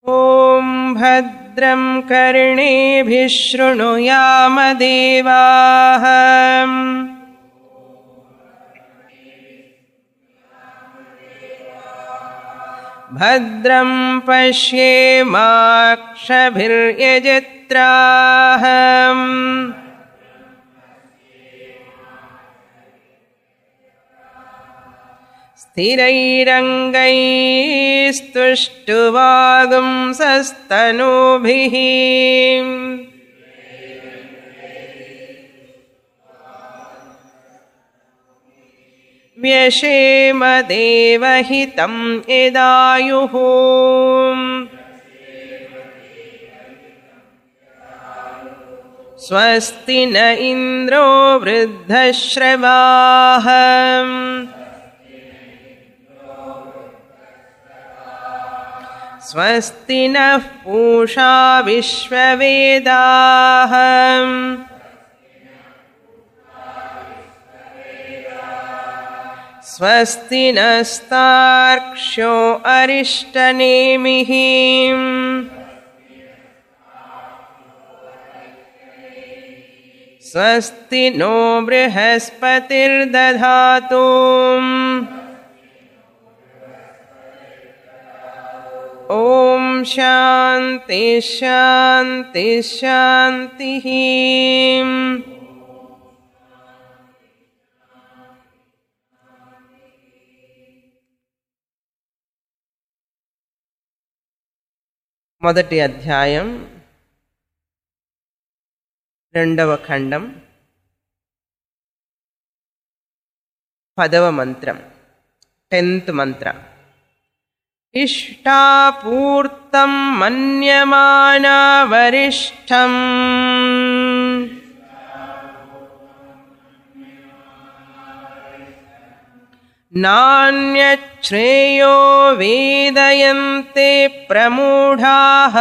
ॐ भद्रं कर्णेभिः शृणुयामदेवाः भद्रं पश्येमाक्षभिर्यजत्राः स्थिरैरङ्गैस्तुष्टुवागुंसस्तनूभिः व्यशेमदेवहितं यदायुः स्वस्ति न इन्द्रो वृद्धश्रवाः स्वस्ति नः पूषा विश्ववेदाः स्वस्ति नस्तार्क्ष्यो अरिष्टनेमिः स्वस्ति नो बृहस्पतिर्दधातु ॐ शान्ति शान्ति शान्तिः మొదటి అధ్యాయం రెండవ ఖండం పదవ మంత్రం టెన్త్ మంత్ర इष्टापूर्तं मन्यमाना वरिष्ठम् नान्यच्छ्रेयो वेदयन्ते प्रमूढाः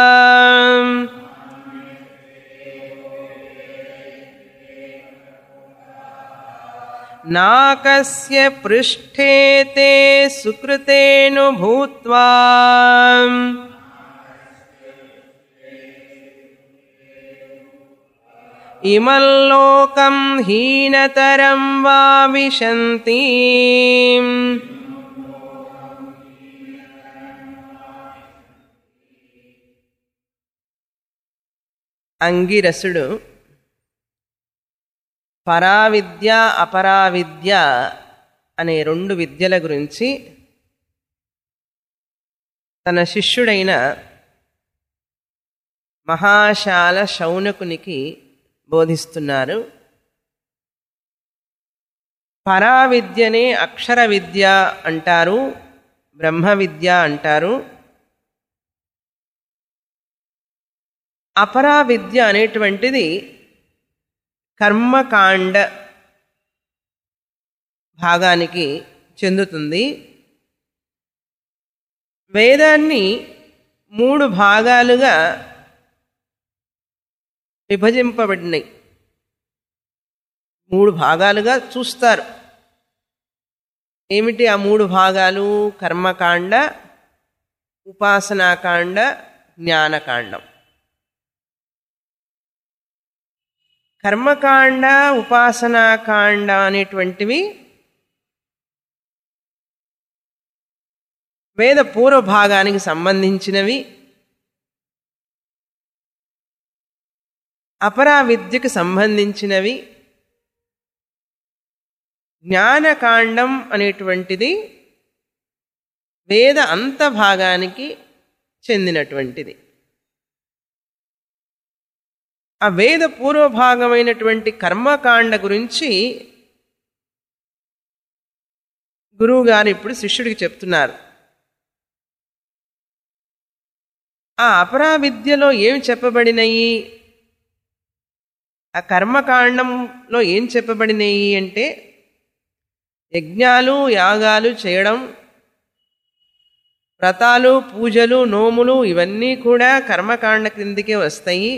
नाकस्य पृष्ठे ते सुकृतेनु भूत्वा इमल्लोकं हीनतरं वा विशन्ति అంగిరసుడు పరావిద్య అపరావిద్య అనే రెండు విద్యల గురించి తన శిష్యుడైన మహాశాల శౌనకునికి బోధిస్తున్నారు పరావిద్యనే అక్షర విద్య అంటారు బ్రహ్మ విద్య అంటారు అపరా విద్య అనేటువంటిది కర్మకాండ భాగానికి చెందుతుంది వేదాన్ని మూడు భాగాలుగా విభజింపబడినాయి మూడు భాగాలుగా చూస్తారు ఏమిటి ఆ మూడు భాగాలు కర్మకాండ ఉపాసనాకాండ జ్ఞానకాండం కర్మకాండ ఉపాసనాకాండ అనేటువంటివి వేద పూర్వ భాగానికి సంబంధించినవి అపరా విద్యకు సంబంధించినవి జ్ఞానకాండం అనేటువంటిది వేద అంత భాగానికి చెందినటువంటిది ఆ వేద పూర్వభాగమైనటువంటి కర్మకాండ గురించి గురువుగారు ఇప్పుడు శిష్యుడికి చెప్తున్నారు ఆ అపరా విద్యలో ఏమి చెప్పబడినయి ఆ కర్మకాండంలో ఏం చెప్పబడినయి అంటే యజ్ఞాలు యాగాలు చేయడం వ్రతాలు పూజలు నోములు ఇవన్నీ కూడా కర్మకాండ క్రిందికే వస్తాయి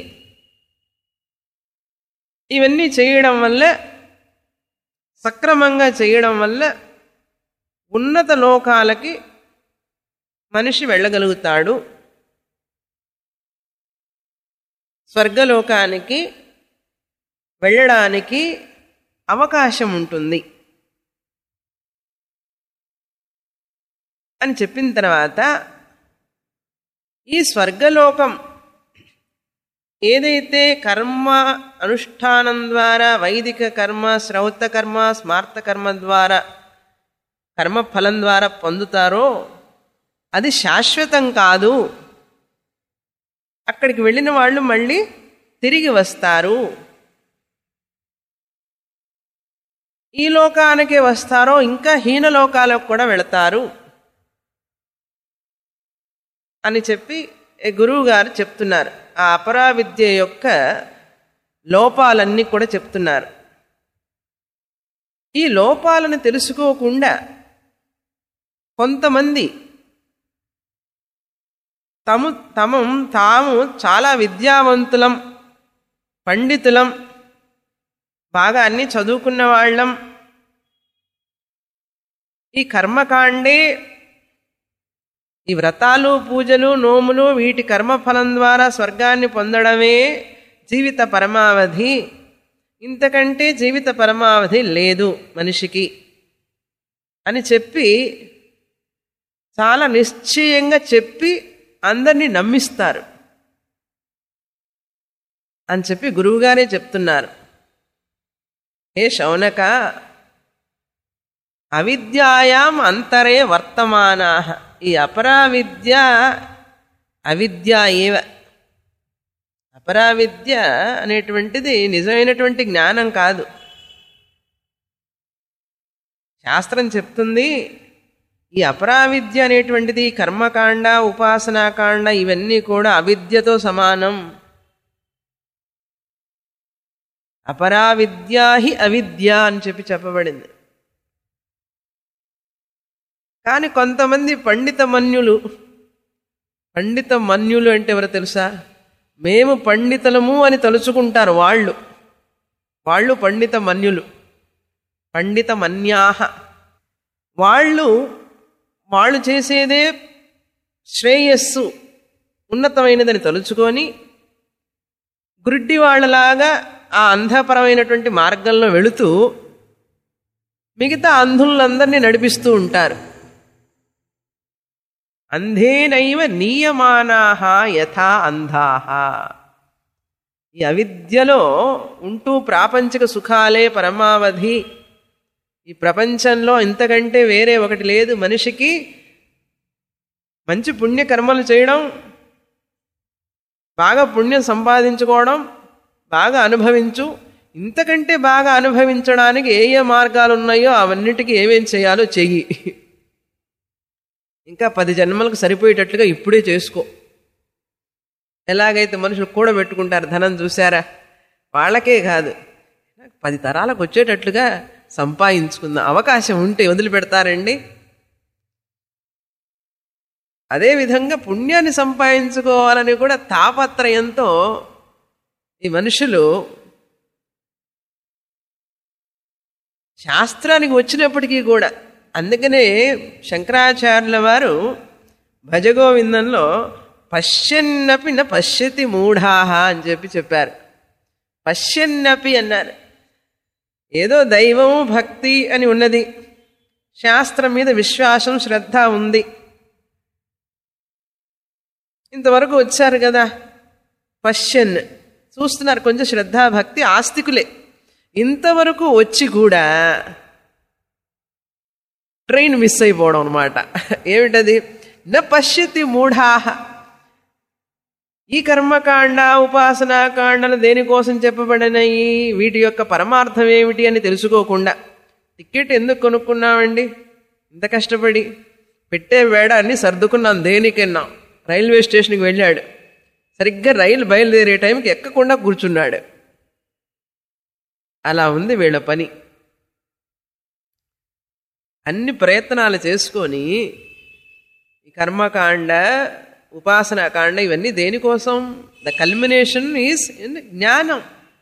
ఇవన్నీ చేయడం వల్ల సక్రమంగా చేయడం వల్ల ఉన్నత లోకాలకి మనిషి వెళ్ళగలుగుతాడు స్వర్గలోకానికి వెళ్ళడానికి అవకాశం ఉంటుంది అని చెప్పిన తర్వాత ఈ స్వర్గలోకం ఏదైతే కర్మ అనుష్ఠానం ద్వారా వైదిక కర్మ శ్రౌత కర్మ స్మార్త కర్మ ద్వారా కర్మఫలం ద్వారా పొందుతారో అది శాశ్వతం కాదు అక్కడికి వెళ్ళిన వాళ్ళు మళ్ళీ తిరిగి వస్తారు ఈ లోకానికే వస్తారో ఇంకా హీనలోకాలకు కూడా వెళతారు అని చెప్పి గురువు గారు చెప్తున్నారు ఆ అపరావిద్య యొక్క లోపాలన్నీ కూడా చెప్తున్నారు ఈ లోపాలను తెలుసుకోకుండా కొంతమంది తము తమ తాము చాలా విద్యావంతులం పండితులం బాగా అన్ని చదువుకున్న వాళ్ళం ఈ కర్మకాండే ఈ వ్రతాలు పూజలు నోములు వీటి కర్మఫలం ద్వారా స్వర్గాన్ని పొందడమే జీవిత పరమావధి ఇంతకంటే జీవిత పరమావధి లేదు మనిషికి అని చెప్పి చాలా నిశ్చయంగా చెప్పి అందరినీ నమ్మిస్తారు అని చెప్పి గురువుగారే చెప్తున్నారు హే శౌనక అవిద్యాయాం అంతరే వర్తమానా ఈ అపరావిద్య అవిద్య ఏవ అపరావిద్య అనేటువంటిది నిజమైనటువంటి జ్ఞానం కాదు శాస్త్రం చెప్తుంది ఈ అపరావిద్య అనేటువంటిది కర్మకాండ ఉపాసనాకాండ ఇవన్నీ కూడా అవిద్యతో సమానం అపరావిద్యా హి అవిద్య అని చెప్పి చెప్పబడింది కానీ కొంతమంది పండిత మన్యులు పండిత మన్యులు అంటే ఎవరు తెలుసా మేము పండితులము అని తలుచుకుంటారు వాళ్ళు వాళ్ళు పండిత మన్యులు పండిత మన్యాహ వాళ్ళు వాళ్ళు చేసేదే శ్రేయస్సు ఉన్నతమైనదని తలుచుకొని గుడ్డి వాళ్ళలాగా ఆ అంధపరమైనటువంటి మార్గంలో వెళుతూ మిగతా అంధులందరినీ నడిపిస్తూ ఉంటారు అంధేనైవ నీయమానాహ యథా అంధాహ ఈ అవిద్యలో ఉంటూ ప్రాపంచిక సుఖాలే పరమావధి ఈ ప్రపంచంలో ఇంతకంటే వేరే ఒకటి లేదు మనిషికి మంచి పుణ్యకర్మలు చేయడం బాగా పుణ్యం సంపాదించుకోవడం బాగా అనుభవించు ఇంతకంటే బాగా అనుభవించడానికి ఏ ఏ మార్గాలు ఉన్నాయో అవన్నిటికీ ఏమేం చేయాలో చెయ్యి ఇంకా పది జన్మలకు సరిపోయేటట్లుగా ఇప్పుడే చేసుకో ఎలాగైతే మనుషులు కూడా పెట్టుకుంటారు ధనం చూసారా వాళ్ళకే కాదు పది తరాలకు వచ్చేటట్లుగా సంపాదించుకుందాం అవకాశం ఉంటే వదిలిపెడతారండి అదేవిధంగా పుణ్యాన్ని సంపాదించుకోవాలని కూడా తాపత్రయంతో ఈ మనుషులు శాస్త్రానికి వచ్చినప్పటికీ కూడా అందుకనే శంకరాచార్యుల వారు భజగోవిందంలో పశ్యన్నపి న పశ్యతి మూఢాహ అని చెప్పి చెప్పారు పశ్యన్నపి అన్నారు ఏదో దైవం భక్తి అని ఉన్నది శాస్త్రం మీద విశ్వాసం శ్రద్ధ ఉంది ఇంతవరకు వచ్చారు కదా పశ్యన్ చూస్తున్నారు కొంచెం శ్రద్ధ భక్తి ఆస్తికులే ఇంతవరకు వచ్చి కూడా ట్రైన్ మిస్ అయిపోవడం అనమాట ఏమిటది న పశ్యతి మూఢాహ ఈ కర్మకాండ ఉపాసనాకాండలు దేనికోసం చెప్పబడినాయి వీటి యొక్క పరమార్థం ఏమిటి అని తెలుసుకోకుండా టికెట్ ఎందుకు కొనుక్కున్నామండి ఇంత కష్టపడి పెట్టే వేడ అన్ని సర్దుకున్నాం దేనికన్నా రైల్వే స్టేషన్కి వెళ్ళాడు సరిగ్గా రైలు బయలుదేరే టైంకి ఎక్కకుండా కూర్చున్నాడు అలా ఉంది వీళ్ళ పని అన్ని ప్రయత్నాలు చేసుకొని ఈ కర్మకాండ ఉపాసనాకాండ ఇవన్నీ దేనికోసం ద కల్మినేషన్ ఈజ్ జ్ఞానం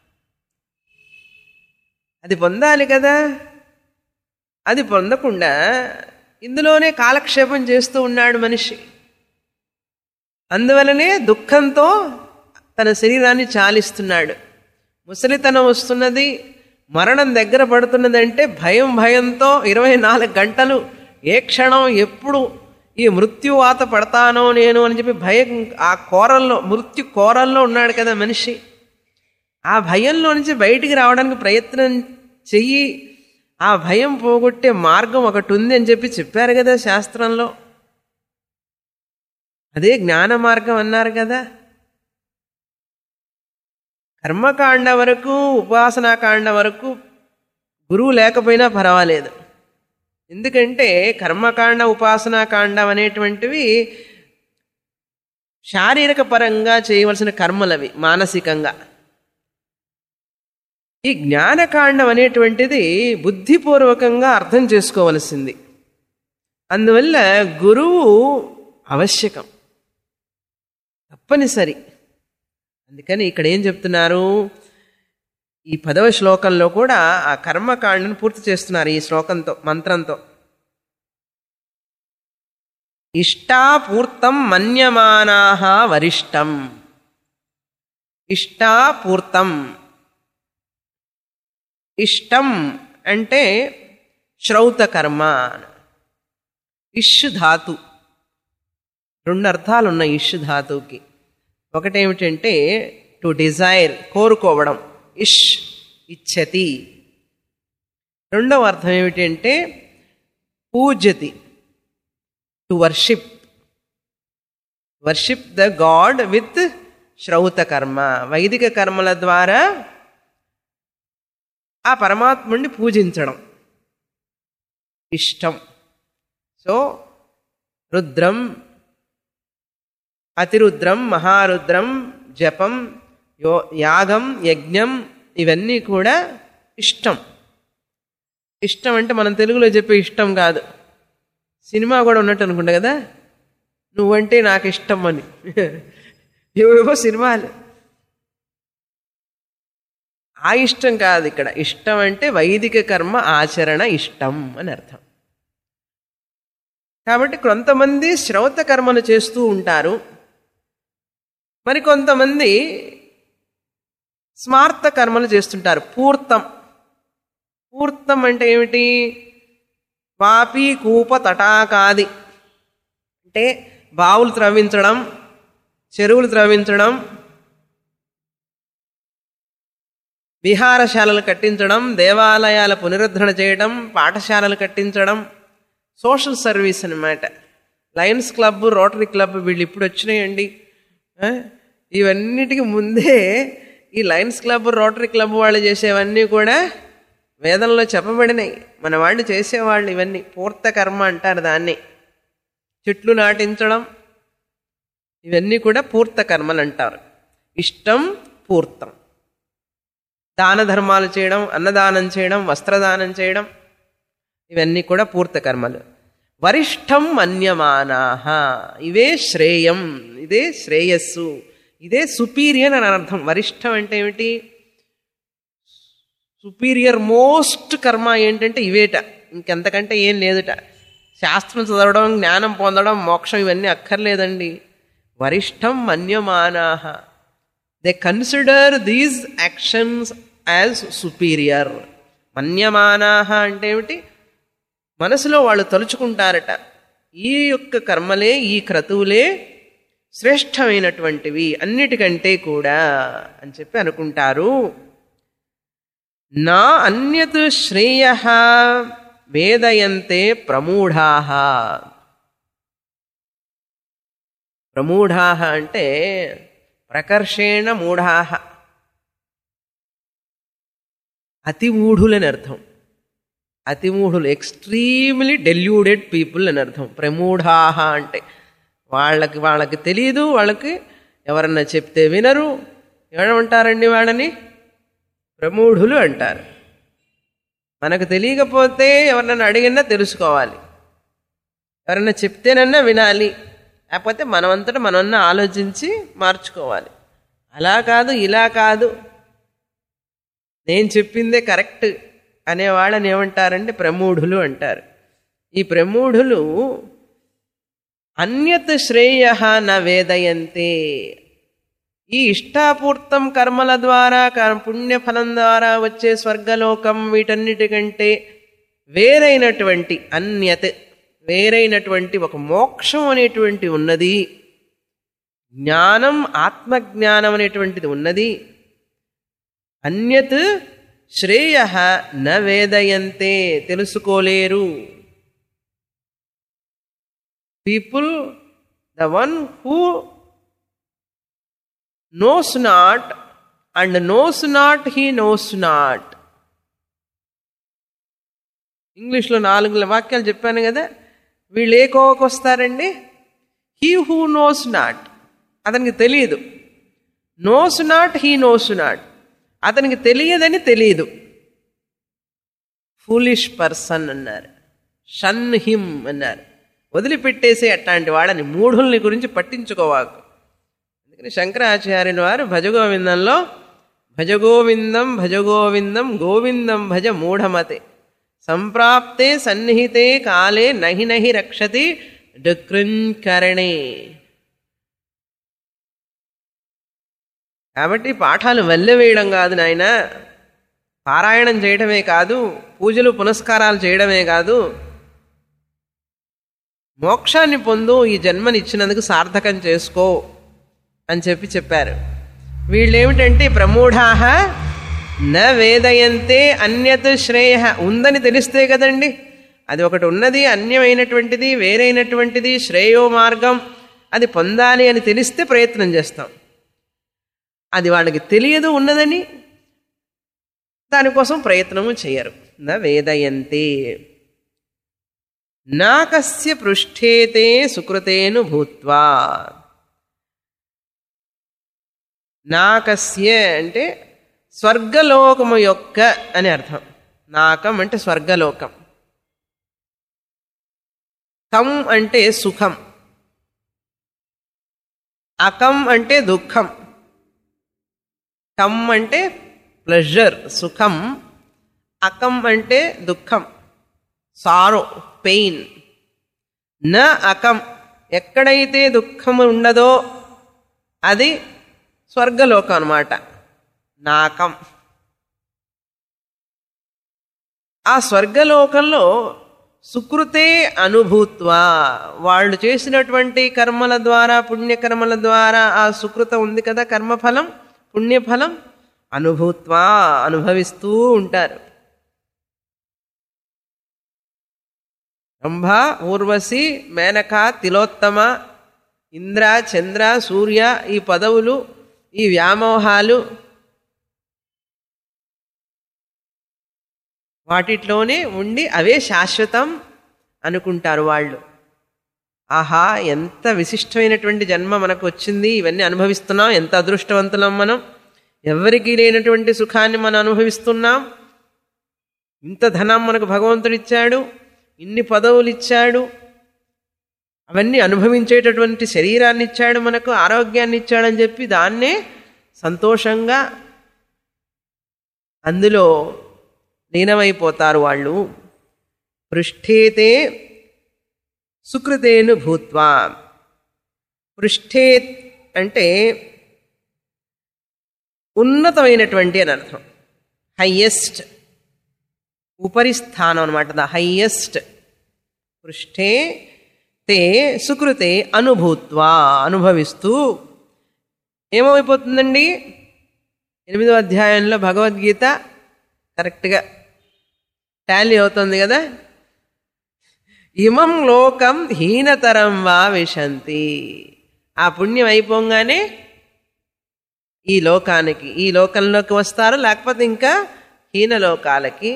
అది పొందాలి కదా అది పొందకుండా ఇందులోనే కాలక్షేపం చేస్తూ ఉన్నాడు మనిషి అందువలనే దుఃఖంతో తన శరీరాన్ని చాలిస్తున్నాడు ముసలితనం వస్తున్నది మరణం దగ్గర పడుతున్నదంటే భయం భయంతో ఇరవై నాలుగు గంటలు ఏ క్షణం ఎప్పుడు ఈ మృత్యువాత పడతానో నేను అని చెప్పి భయం ఆ కోరల్లో మృత్యు కోరల్లో ఉన్నాడు కదా మనిషి ఆ భయంలో నుంచి బయటికి రావడానికి ప్రయత్నం చెయ్యి ఆ భయం పోగొట్టే మార్గం ఒకటి ఉంది అని చెప్పి చెప్పారు కదా శాస్త్రంలో అదే జ్ఞాన మార్గం అన్నారు కదా కర్మకాండ వరకు ఉపాసనాకాండ వరకు గురువు లేకపోయినా పర్వాలేదు ఎందుకంటే కర్మకాండ ఉపాసనాకాండం అనేటువంటివి శారీరక పరంగా చేయవలసిన కర్మలవి మానసికంగా ఈ జ్ఞానకాండం అనేటువంటిది బుద్ధిపూర్వకంగా అర్థం చేసుకోవలసింది అందువల్ల గురువు ఆవశ్యకం తప్పనిసరి అందుకని ఇక్కడ ఏం చెప్తున్నారు ఈ పదవ శ్లోకంలో కూడా ఆ కర్మకాండను పూర్తి చేస్తున్నారు ఈ శ్లోకంతో మంత్రంతో ఇష్టాపూర్తం మన్యమానాహ వరిష్టం ఇష్టాపూర్తం ఇష్టం అంటే శ్రౌత కర్మ ఇష్ ధాతు రెండు అర్థాలు ఉన్నాయి ఇష్ ధాతువుకి ఒకటేమిటంటే టు డిజైర్ కోరుకోవడం ఇష్ ఇచ్చతి రెండవ అర్థం ఏమిటంటే పూజతి to worship worship the god with శ్రౌత కర్మ వైదిక కర్మల ద్వారా ఆ పరమాత్ముడిని పూజించడం ఇష్టం సో రుద్రం అతిరుద్రం మహారుద్రం జపం యో యాగం యజ్ఞం ఇవన్నీ కూడా ఇష్టం ఇష్టం అంటే మనం తెలుగులో చెప్పే ఇష్టం కాదు సినిమా కూడా ఉన్నట్టు అనుకుంటా కదా నువ్వంటే నాకు ఇష్టం అని ఏవేవో సినిమాలు ఆ ఇష్టం కాదు ఇక్కడ ఇష్టం అంటే వైదిక కర్మ ఆచరణ ఇష్టం అని అర్థం కాబట్టి కొంతమంది శ్రౌత కర్మను చేస్తూ ఉంటారు మరి కొంతమంది స్మార్త కర్మలు చేస్తుంటారు పూర్తం పూర్తం అంటే ఏమిటి వాపి కూప తటాకాది అంటే బావులు త్రవ్వించడం చెరువులు త్రవ్వించడం విహారశాలలు కట్టించడం దేవాలయాల పునరుద్ధరణ చేయడం పాఠశాలలు కట్టించడం సోషల్ సర్వీస్ అనమాట లయన్స్ క్లబ్ రోటరీ క్లబ్ వీళ్ళు ఇప్పుడు వచ్చినాయండి ఆ? ఇవన్నిటికి ముందే ఈ లయన్స్ క్లబ్ రోటరీ క్లబ్ వాళ్ళు చేసేవన్నీ కూడా వేదంలో చెప్పబడినాయి మన వాళ్ళు చేసేవాళ్ళు ఇవన్నీ పూర్త కర్మ అంటారు దాన్ని చెట్లు నాటించడం ఇవన్నీ కూడా పూర్త కర్మలు అంటారు ఇష్టం పూర్తం దాన ధర్మాలు చేయడం అన్నదానం చేయడం వస్త్రదానం చేయడం ఇవన్నీ కూడా పూర్త కర్మలు వరిష్టం మన్యమానాహ ఇవే శ్రేయం ఇదే శ్రేయస్సు ఇదే సుపీరియర్ అని అర్థం వరిష్టం అంటే ఏమిటి సుపీరియర్ మోస్ట్ కర్మ ఏంటంటే ఇవేట ఇంకెంతకంటే ఏం లేదుట శాస్త్రం చదవడం జ్ఞానం పొందడం మోక్షం ఇవన్నీ అక్కర్లేదండి వరిష్టం మన్యమానాహ they consider these actions as superior మన్యమానాహ అంటే ఏమిటి మనసులో వాళ్ళు తలుచుకుంటారట ఈ యొక్క కర్మలే ఈ క్రతువులే శ్రేష్టమైనటువంటివి అన్నిటికంటే కూడా అని చెప్పి అనుకుంటారు నా అన్యత్ శ్రేయ వేదయంతే ప్రమూఢా ప్రమూఢా అంటే ప్రకర్షేణ మూఢా అతిమూఢులని అర్థం అతిమూఢులు ఎక్స్ట్రీమ్లీ డెల్యూడెడ్ పీపుల్ అని అర్థం ప్రమూఢాహ అంటే వాళ్ళకి వాళ్ళకి తెలియదు వాళ్ళకి ఎవరన్నా చెప్తే వినరు ఏమంటారండి వాళ్ళని ప్రమూఢులు అంటారు మనకు తెలియకపోతే ఎవరినన్నా అడిగినా తెలుసుకోవాలి ఎవరన్నా చెప్తేనన్నా వినాలి లేకపోతే మనమంతటా మనమన్నా ఆలోచించి మార్చుకోవాలి అలా కాదు ఇలా కాదు నేను చెప్పిందే కరెక్ట్ అనేవాళ్ళని ఏమంటారంటే ప్రమూఢులు అంటారు ఈ ప్రమూఢులు అన్యత్ శ్రేయ న వేదయంతే ఈ ఇష్టాపూర్తం కర్మల ద్వారా కర్- పుణ్యఫలం ద్వారా వచ్చే స్వర్గలోకం వీటన్నిటికంటే వేరైనటువంటి అన్యత్ వేరైనటువంటి ఒక మోక్షం అనేటువంటి ఉన్నది జ్ఞానం ఆత్మజ్ఞానం అనేటువంటిది ఉన్నది అన్యత్ శ్రేయ న వేదయంతే తెలుసుకోలేరు people the one who knows not and knows not he knows not ఇంగ్లీష్లో నాలుగు వాక్యాలు చెప్పాను కదా వీళ్ళు ఏ కోవకు వస్తారండి హీ హూ నోస్ నాట్ అతనికి తెలియదు knows not he knows not అతనికి తెలియదని తెలియదు ఫూలిష్ పర్సన్ అన్నారు షన్ హిమ్ అన్నారు వదిలిపెట్టేసే అట్లాంటి వాళ్ళని మూఢుల్ని గురించి పట్టించుకోవాకు అందుకని శంకరాచార్యుల వారు భజగోవిందంలో భజగోవిందం భజగోవిందం గోవిందం భజ మూఢమతే సంప్రాప్తే సన్నిహితే కాలే నహి నహి రక్షతి డకృంకరణే కాబట్టి పాఠాలు వల్లెవేయడం కాదు నాయన పారాయణం చేయడమే కాదు పూజలు పునస్కారాలు చేయడమే కాదు మోక్షాన్ని పొందు ఈ జన్మనిచ్చినందుకు సార్థకం చేసుకో అని చెప్పి చెప్పారు వీళ్ళేమిటంటే ప్రమూఢాహ న వేదయంతే అన్యత్ శ్రేయ ఉందని తెలిస్తే కదండి అది ఒకటి ఉన్నది అన్యమైనటువంటిది వేరైనటువంటిది శ్రేయో మార్గం అది పొందాలి అని తెలిస్తే ప్రయత్నం చేస్తాం అది వాళ్ళకి తెలియదు ఉన్నదని దానికోసం ప్రయత్నము చేయరు న వేదయంతే నాకస్య పృష్ఠేతే సుకృతేను భూత్వా నాకస్య అంటే స్వర్గలోకము యొక్క అని అర్థం నాకం అంటే స్వర్గలోకం కం అంటే సుఖం అకం అంటే దుఃఖం కమ్ అంటే ప్లెజర్ సుఖం అకం అంటే దుఃఖం సారో పెయిన్ న అకం ఎక్కడైతే దుఃఖము ఉండదో అది స్వర్గలోకం అన్నమాట నాకం ఆ స్వర్గలోకంలో సుకృతే అనుభూత్వా వాళ్ళు చేసినటువంటి కర్మల ద్వారా పుణ్యకర్మల ద్వారా ఆ సుకృతం ఉంది కదా కర్మఫలం పుణ్యఫలం అనుభూత్వా అనుభవిస్తూ ఉంటారు రంభ ఊర్వశి మేనక తిలోత్తమ ఇంద్ర చంద్ర సూర్య ఈ పదవులు ఈ వ్యామోహాలు వాటిట్లోనే ఉండి అవే శాశ్వతం అనుకుంటారు వాళ్ళు ఆహా ఎంత విశిష్టమైనటువంటి జన్మ మనకు వచ్చింది ఇవన్నీ అనుభవిస్తున్నాం ఎంత అదృష్టవంతులం మనం ఎవరికీ లేనటువంటి సుఖాన్ని మనం అనుభవిస్తున్నాం ఇంత ధనం మనకు భగవంతుడు ఇచ్చాడు ఇన్ని పదవులు ఇచ్చాడు అవన్నీ అనుభవించేటటువంటి శరీరాన్ని ఇచ్చాడు మనకు ఆరోగ్యాన్ని ఇచ్చాడని చెప్పి దాన్నే సంతోషంగా అందులో లీనమైపోతారు వాళ్ళు పృష్ఠేతే సుకృతేను భూత్వా పృష్ఠే అంటే ఉన్నతమైనటువంటి అని అర్థం హయ్యెస్ట్ ఉపరి స్థానం అనమాట ద హయ్యెస్ట్ పృష్ఠే తే సుకృతే అనుభూత్వా అనుభవిస్తూ ఏమైపోతుందండి ఎనిమిదో అధ్యాయంలో భగవద్గీత కరెక్ట్గా టాలీ అవుతుంది కదా ఇమం లోకం హీనతరం వా విశంతి ఆ పుణ్యం అయిపోగానే ఈ లోకానికి ఈ లోకంలోకి వస్తారు లేకపోతే ఇంకా హీనలోకాలకి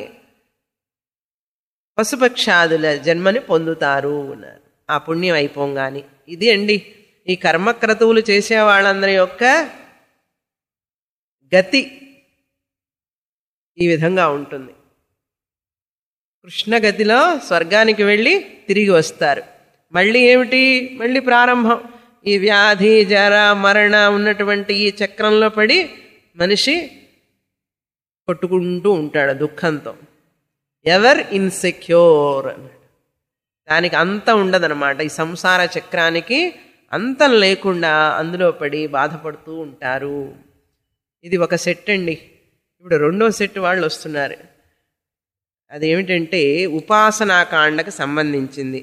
పశుపక్షాదుల జన్మని పొందుతారు అన్నారు ఆ పుణ్యం అయిపోగాని ఇది అండి ఈ కర్మక్రతువులు చేసే వాళ్ళందరి యొక్క గతి ఈ విధంగా ఉంటుంది కృష్ణగతిలో స్వర్గానికి వెళ్ళి తిరిగి వస్తారు మళ్ళీ ఏమిటి మళ్ళీ ప్రారంభం ఈ వ్యాధి జర మరణ ఉన్నటువంటి ఈ చక్రంలో పడి మనిషి కొట్టుకుంటూ ఉంటాడు దుఃఖంతో ఎవర్ ఇన్సెక్యూర్ అన్నాడు దానికి అంత ఉండదన్నమాట ఈ సంసార చక్రానికి అంతం లేకుండా అందులో పడి బాధపడుతూ ఉంటారు ఇది ఒక సెట్ అండి ఇప్పుడు రెండో సెట్ వాళ్ళు వస్తున్నారు అదేమిటంటే ఉపాసనాకాండకు సంబంధించింది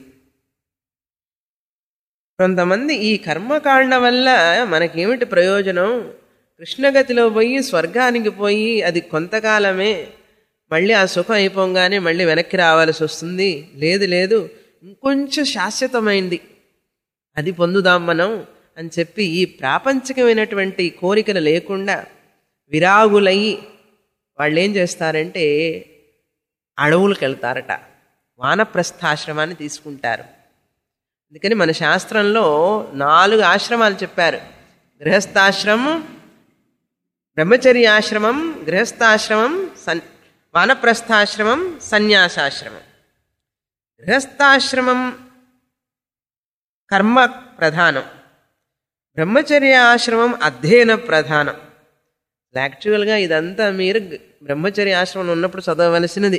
కొంతమంది ఈ కర్మకాండ వల్ల మనకేమిటి ప్రయోజనం కృష్ణగతిలో పోయి స్వర్గానికి పోయి అది కొంతకాలమే మళ్ళీ ఆ సుఖం అయిపోగానే మళ్ళీ వెనక్కి రావాల్సి వస్తుంది లేదు లేదు ఇంకొంచెం శాశ్వతమైంది అది పొందుదాం మనం అని చెప్పి ఈ ప్రాపంచికమైనటువంటి కోరికలు లేకుండా విరాగులయ్యి వాళ్ళు ఏం చేస్తారంటే అడవులకు వెళ్తారట వానప్రస్థాశ్రమాన్ని తీసుకుంటారు అందుకని మన శాస్త్రంలో నాలుగు ఆశ్రమాలు చెప్పారు గృహస్థాశ్రమం బ్రహ్మచర్యాశ్రమం గృహస్థాశ్రమం సన్ వానప్రస్థాశ్రమం సన్యాసాశ్రమం గృహస్థాశ్రమం కర్మ ప్రధానం బ్రహ్మచర్య ఆశ్రమం అధ్యయన ప్రధానం యాక్చువల్గా ఇదంతా మీరు బ్రహ్మచర్య ఆశ్రమంలో ఉన్నప్పుడు చదవవలసినది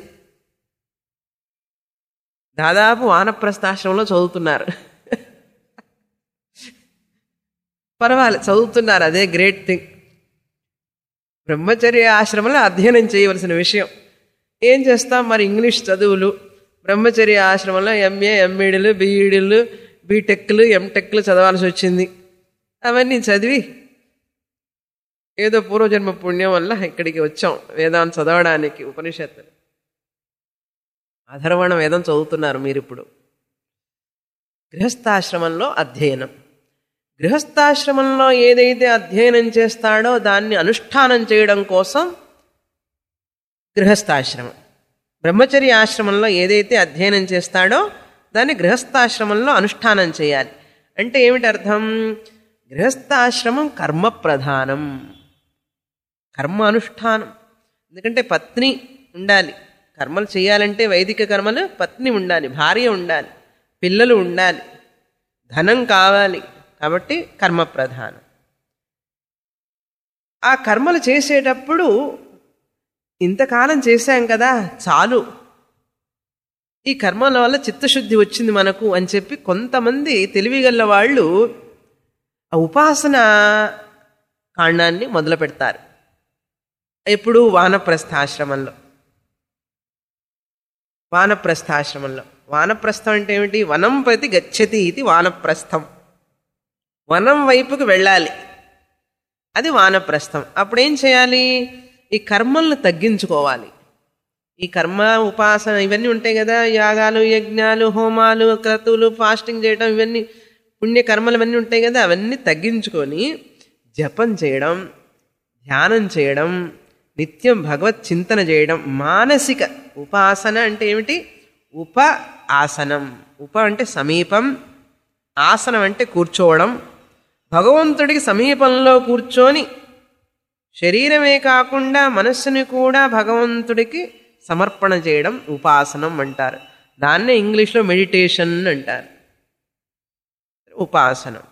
దాదాపు వానప్రస్థాశ్రమంలో చదువుతున్నారు పర్వాలేదు చదువుతున్నారు అదే గ్రేట్ థింగ్ బ్రహ్మచర్య ఆశ్రమంలో అధ్యయనం చేయవలసిన విషయం ఏం చేస్తాం మరి ఇంగ్లీష్ చదువులు బ్రహ్మచర్య ఆశ్రమంలో ఎంఏ ఎంఈడీలు బీఈడీలు బీటెక్లు ఎంటెక్లు చదవాల్సి వచ్చింది అవన్నీ చదివి ఏదో పూర్వజన్మ పుణ్యం వల్ల ఇక్కడికి వచ్చాం వేదాన్ని చదవడానికి ఉపనిషత్తులు అధర్వణ వేదం చదువుతున్నారు మీరు ఇప్పుడు గృహస్థాశ్రమంలో అధ్యయనం గృహస్థాశ్రమంలో ఏదైతే అధ్యయనం చేస్తాడో దాన్ని అనుష్ఠానం చేయడం కోసం గృహస్థాశ్రమం బ్రహ్మచర్య ఆశ్రమంలో ఏదైతే అధ్యయనం చేస్తాడో దాన్ని గృహస్థాశ్రమంలో అనుష్ఠానం చేయాలి అంటే ఏమిటి అర్థం గృహస్థాశ్రమం కర్మ ప్రధానం కర్మ అనుష్ఠానం ఎందుకంటే పత్ని ఉండాలి కర్మలు చేయాలంటే వైదిక కర్మలు పత్ని ఉండాలి భార్య ఉండాలి పిల్లలు ఉండాలి ధనం కావాలి కాబట్టి కర్మ ప్రధానం ఆ కర్మలు చేసేటప్పుడు ఇంతకాలం చేశాం కదా చాలు ఈ కర్మల వల్ల చిత్తశుద్ధి వచ్చింది మనకు అని చెప్పి కొంతమంది తెలివిగల వాళ్ళు ఆ ఉపాసన కాండాన్ని మొదలు పెడతారు ఎప్పుడు వానప్రస్థాశ్రమంలో వానప్రస్థాశ్రమంలో వానప్రస్థం అంటే ఏమిటి వనం ప్రతి గచ్చతి ఇది వానప్రస్థం వనం వైపుకు వెళ్ళాలి అది వానప్రస్థం అప్పుడేం చేయాలి ఈ కర్మలను తగ్గించుకోవాలి ఈ కర్మ ఉపాసన ఇవన్నీ ఉంటాయి కదా యాగాలు యజ్ఞాలు హోమాలు క్రతువులు ఫాస్టింగ్ చేయడం ఇవన్నీ పుణ్యకర్మలు ఇవన్నీ ఉంటాయి కదా అవన్నీ తగ్గించుకొని జపం చేయడం ధ్యానం చేయడం నిత్యం భగవత్ చింతన చేయడం మానసిక ఉపాసన అంటే ఏమిటి ఉప ఆసనం ఉప అంటే సమీపం ఆసనం అంటే కూర్చోవడం భగవంతుడికి సమీపంలో కూర్చొని శరీరమే కాకుండా మనస్సుని కూడా భగవంతుడికి సమర్పణ చేయడం ఉపాసనం అంటారు దాన్నే ఇంగ్లీష్లో మెడిటేషన్ అంటారు ఉపాసనం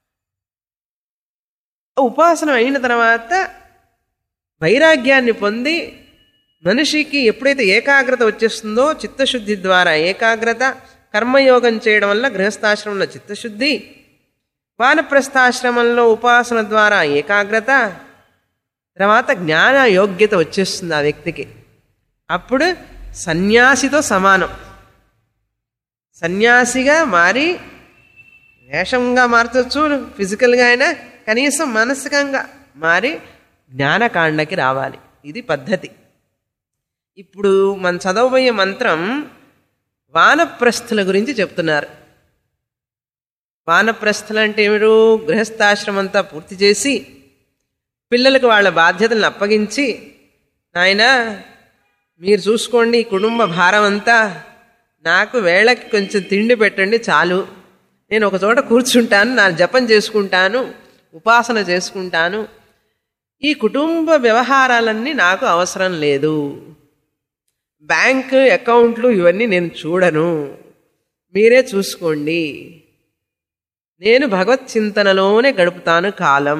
ఉపాసనం అయిన తర్వాత వైరాగ్యాన్ని పొంది మనిషికి ఎప్పుడైతే ఏకాగ్రత వచ్చేస్తుందో చిత్తశుద్ధి ద్వారా ఏకాగ్రత కర్మయోగం చేయడం వల్ల గృహస్థాశ్రమంలో చిత్తశుద్ధి వానప్రస్థాశ్రమంలో ఉపాసన ద్వారా ఏకాగ్రత తర్వాత జ్ఞాన యోగ్యత వచ్చేస్తుంది ఆ వ్యక్తికి అప్పుడు సన్యాసితో సమానం సన్యాసిగా మారి వేషంగా మార్చవచ్చు ఫిజికల్గా అయినా కనీసం మానసికంగా మారి జ్ఞానకాండకి రావాలి ఇది పద్ధతి ఇప్పుడు మన చదవబోయే మంత్రం వానప్రస్థుల గురించి చెప్తున్నారు వానప్రస్థులు అంటే ఏమిరు గృహస్థాశ్రమంతా పూర్తి చేసి పిల్లలకు వాళ్ళ బాధ్యతలను అప్పగించి నాయన మీరు చూసుకోండి ఈ కుటుంబ భారం అంతా నాకు వేళకి కొంచెం తిండి పెట్టండి చాలు నేను ఒక చోట కూర్చుంటాను నా జపం చేసుకుంటాను ఉపాసన చేసుకుంటాను ఈ కుటుంబ వ్యవహారాలన్నీ నాకు అవసరం లేదు బ్యాంక్ అకౌంట్లు ఇవన్నీ నేను చూడను మీరే చూసుకోండి నేను భగవత్ చింతనలోనే గడుపుతాను కాలం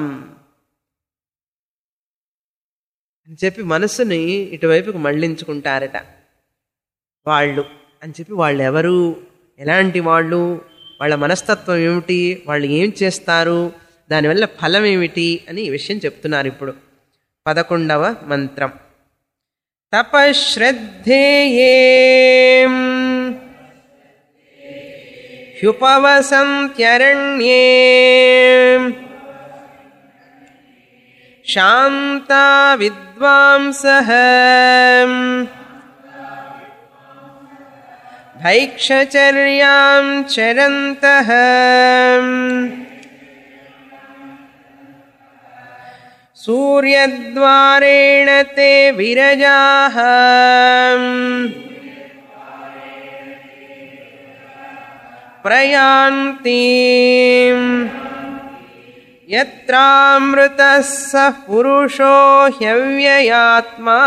అని చెప్పి మనసుని ఇటువైపుకు మళ్ళించుకుంటారట వాళ్ళు అని చెప్పి వాళ్ళు ఎవరు ఎలాంటి వాళ్ళు వాళ్ళ మనస్తత్వం ఏమిటి వాళ్ళు ఏం చేస్తారు దానివల్ల ఫలం ఏమిటి అని ఈ విషయం చెప్తున్నారు ఇప్పుడు పదకొండవ మంత్రం తపశ్రద్ధేయే హ్యుపవసంత్యరణ్యే శాంతా విద్వాంసః భైక్షచర్యాం చరంతః సూర్యద్వారేణ తే విరజాః ప్రయాంతి యత్రామృతः సः పురుషో హ్యవ్యయాత్మా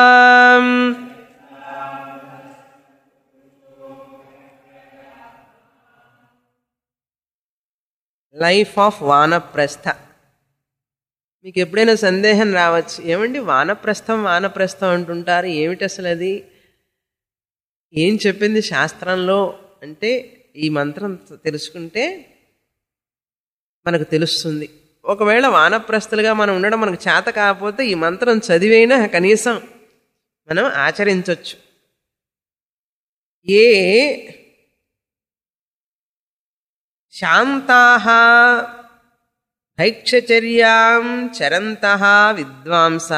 లైఫ్ ఆఫ్ వానప్రస్థ మీకు ఎప్పుడైనా సందేహం రావచ్చు ఏమండి వానప్రస్థం వానప్రస్థం అంటుంటారు ఏమిటి అసలు అది ఏం చెప్పింది శాస్త్రంలో అంటే ఈ మంత్రం తెలుసుకుంటే మనకు తెలుస్తుంది ఒకవేళ వానప్రస్థలుగా మనం ఉండడం మనకు చేత కాకపోతే ఈ మంత్రం చదివైనా కనీసం మనం ఆచరించవచ్చు ఏ శాంతా భైక్షచర్యాం చరంత విద్వాంస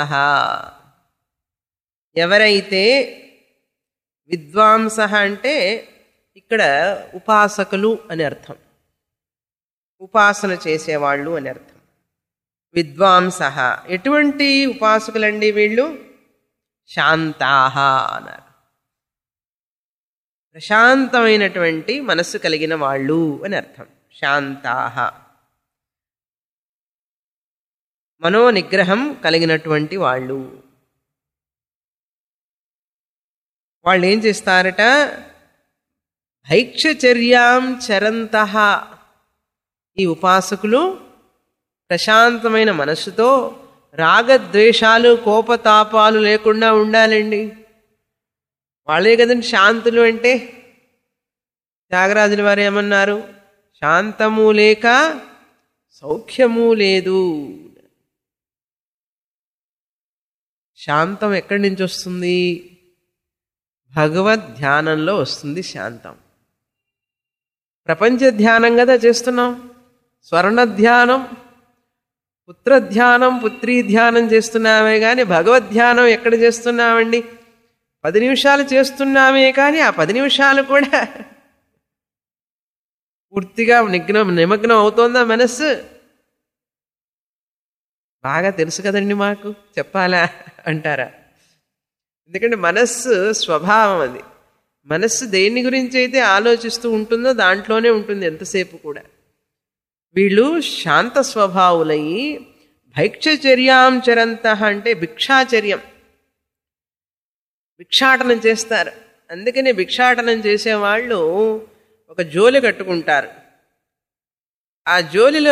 ఎవరైతే విద్వాంస అంటే ఇక్కడ ఉపాసకులు అని అర్థం ఉపాసన చేసేవాళ్ళు అని అర్థం విద్వాంస ఎటువంటి ఉపాసకులండి వీళ్ళు శాంతాహ అన్నారు ప్రశాంతమైనటువంటి మనస్సు కలిగిన వాళ్ళు అని అర్థం శాంతాహ మనోనిగ్రహం కలిగినటువంటి వాళ్ళు వాళ్ళు ఏం చేస్తారట భైక్షచర్యాం చరంత ఈ ఉపాసకులు ప్రశాంతమైన మనస్సుతో రాగద్వేషాలు కోపతాపాలు లేకుండా ఉండాలండి వాళ్ళే కదండి శాంతులు అంటే త్యాగరాజుల వారు ఏమన్నారు శాంతము లేక సౌఖ్యము లేదు శాంతం ఎక్కడి నుంచి వస్తుంది భగవద్ ధ్యానంలో వస్తుంది శాంతం ప్రపంచ ధ్యానం కదా చేస్తున్నాం స్వర్ణ ధ్యానం పుత్ర ధ్యానం పుత్రీ ధ్యానం చేస్తున్నామే కానీ భగవద్ ధ్యానం ఎక్కడ చేస్తున్నామండి పది నిమిషాలు చేస్తున్నామే కానీ ఆ పది నిమిషాలు కూడా పూర్తిగా నిగ్నం నిమగ్నం అవుతోందా మనస్సు బాగా తెలుసు కదండి మాకు చెప్పాలా అంటారా ఎందుకంటే మనస్సు స్వభావం అది మనస్సు దేని గురించి అయితే ఆలోచిస్తూ ఉంటుందో దాంట్లోనే ఉంటుంది ఎంతసేపు కూడా వీళ్ళు శాంత స్వభావులయ్యి భైక్షచర్యాం చరంత అంటే భిక్షాచర్యం భిక్షాటనం చేస్తారు అందుకని భిక్షాటనం చేసేవాళ్ళు ఒక జోలి కట్టుకుంటారు ఆ జోలిలో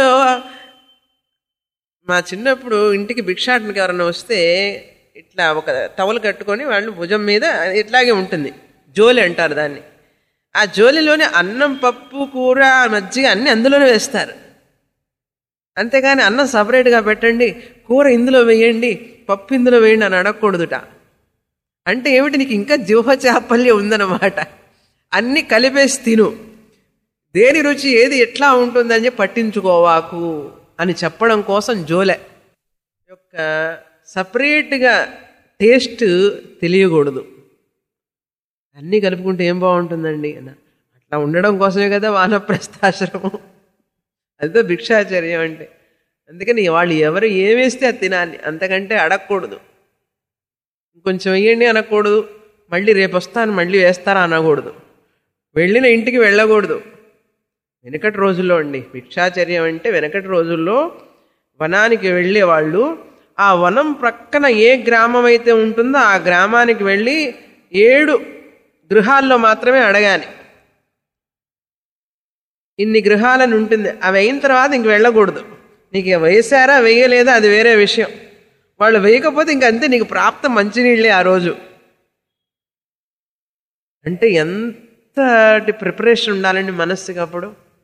మా చిన్నప్పుడు ఇంటికి భిక్షాటనకి ఎవరైనా వస్తే ఇట్లా ఒక టవల్ కట్టుకొని వాళ్ళు భుజం మీద ఇట్లాగే ఉంటుంది జోలి అంటారు దాన్ని ఆ జోలిలోనే అన్నం పప్పు కూర మజ్జిగ అన్నీ అందులోనే వేస్తారు అంతేగాని అన్నం సపరేట్గా పెట్టండి కూర ఇందులో వేయండి పప్పు ఇందులో వేయండి అని అడగకూడదుట అంటే ఏమిటి నీకు ఇంకా జిహ్వ చాపల్యం ఉందన్నమాట అన్నీ కలిపేసి తిను దేని రుచి ఏది ఎట్లా ఉంటుందని చెప్పి పట్టించుకోవాకు అని చెప్పడం కోసం జోలె యొక్క సపరేట్గా టేస్ట్ తెలియకూడదు అన్నీ కలుపుకుంటే ఏం బాగుంటుందండి అన్న అట్లా ఉండడం కోసమే కదా వానప్రస్థాశ్రమం అదే భిక్షాచర్యం అంటే అందుకని వాళ్ళు ఎవరు ఏమేస్తే అది తినాలి అంతకంటే అడగకూడదు ఇంకొంచెం వేయండి అనకూడదు మళ్ళీ రేపు వస్తాను మళ్ళీ వేస్తారా అనకూడదు వెళ్ళిన ఇంటికి వెళ్ళకూడదు వెనకటి రోజుల్లో అండి భిక్షాచర్యం అంటే వెనకటి రోజుల్లో వనానికి వెళ్ళేవాళ్ళు ఆ వనం ప్రక్కన ఏ గ్రామం అయితే ఉంటుందో ఆ గ్రామానికి వెళ్ళి ఏడు గృహాల్లో మాత్రమే అడగాలి ఇన్ని గృహాలని ఉంటుంది అవి అయిన తర్వాత ఇంక వెళ్ళకూడదు నీకు వేసారా వేయలేదా అది వేరే విషయం వాళ్ళు వేయకపోతే ఇంక అంతే నీకు ప్రాప్తం మంచినీళ్ళే ఆ రోజు అంటే ఎంతటి ప్రిపరేషన్ ఉండాలండి మనస్సుకి అప్పుడు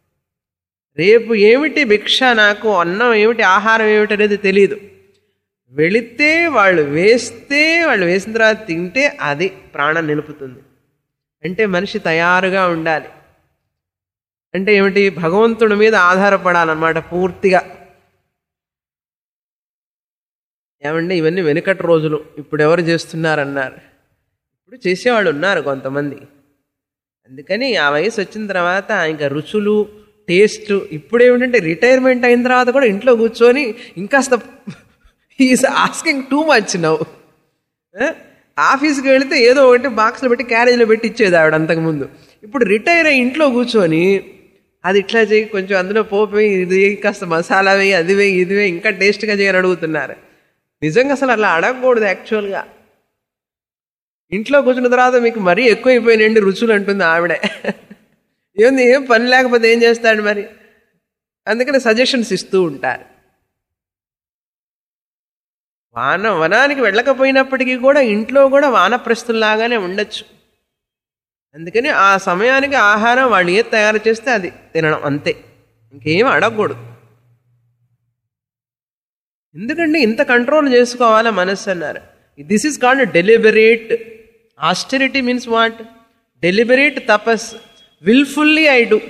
రేపు ఏమిటి భిక్ష నాకు అన్నం ఏమిటి ఆహారం ఏమిటి అనేది తెలియదు వెళితే వాళ్ళు వేస్తే వాళ్ళు వేసిన తర్వాత తింటే అది ప్రాణం నిలుపుతుంది అంటే మనిషి తయారుగా ఉండాలి అంటే ఏమిటి భగవంతుడి మీద ఆధారపడాలన్నమాట పూర్తిగా ఏమండి ఇవన్నీ వెనుకటి రోజులు ఇప్పుడు ఎవరు చేస్తున్నారన్నారు ఇప్పుడు చేసేవాళ్ళు ఉన్నారు కొంతమంది అందుకని ఆ వయసు వచ్చిన తర్వాత ఇంకా రుచులు టేస్ట్ ఇప్పుడు ఏమిటంటే రిటైర్మెంట్ అయిన తర్వాత కూడా ఇంట్లో కూర్చొని ఇంకాస్త ఈజ్ ఆస్కింగ్ టూ మచ్ నవ్వు ఆఫీస్కి వెళితే ఏదో ఒకటి బాక్స్లో పెట్టి క్యారేజ్లో పెట్టి ఇచ్చేది ఆవిడ అంతకుముందు ఇప్పుడు రిటైర్ అయ్యి ఇంట్లో కూర్చొని అది ఇట్లా చేయి కొంచెం అందులో పోపు వేయి ఇది వేయి కాస్త మసాలా వేయి అది వేయి ఇది వేయి ఇంకా టేస్ట్గా చేయని అడుగుతున్నారు నిజంగా అసలు అలా అడగకూడదు యాక్చువల్గా ఇంట్లో కూర్చున్న తర్వాత మీకు మరీ ఎక్కువైపోయినండి రుచులు అంటుంది ఆవిడే ఏంది ఏం పని లేకపోతే ఏం చేస్తాడు మరి అందుకని సజెషన్స్ ఇస్తూ ఉంటారు వాన వనానికి వెళ్ళకపోయినప్పటికీ కూడా ఇంట్లో కూడా వానప్రస్తుల్లాగానే ఉండొచ్చు అందుకని ఆ సమయానికి ఆహారం వాళ్ళు ఏది తయారు చేస్తే అది తినడం అంతే ఇంకేం అడగకూడదు ఎందుకంటే ఇంత కంట్రోల్ చేసుకోవాలా మనస్సు అన్నారు this is called deliberate austerity means what deliberate tapas wilfully I do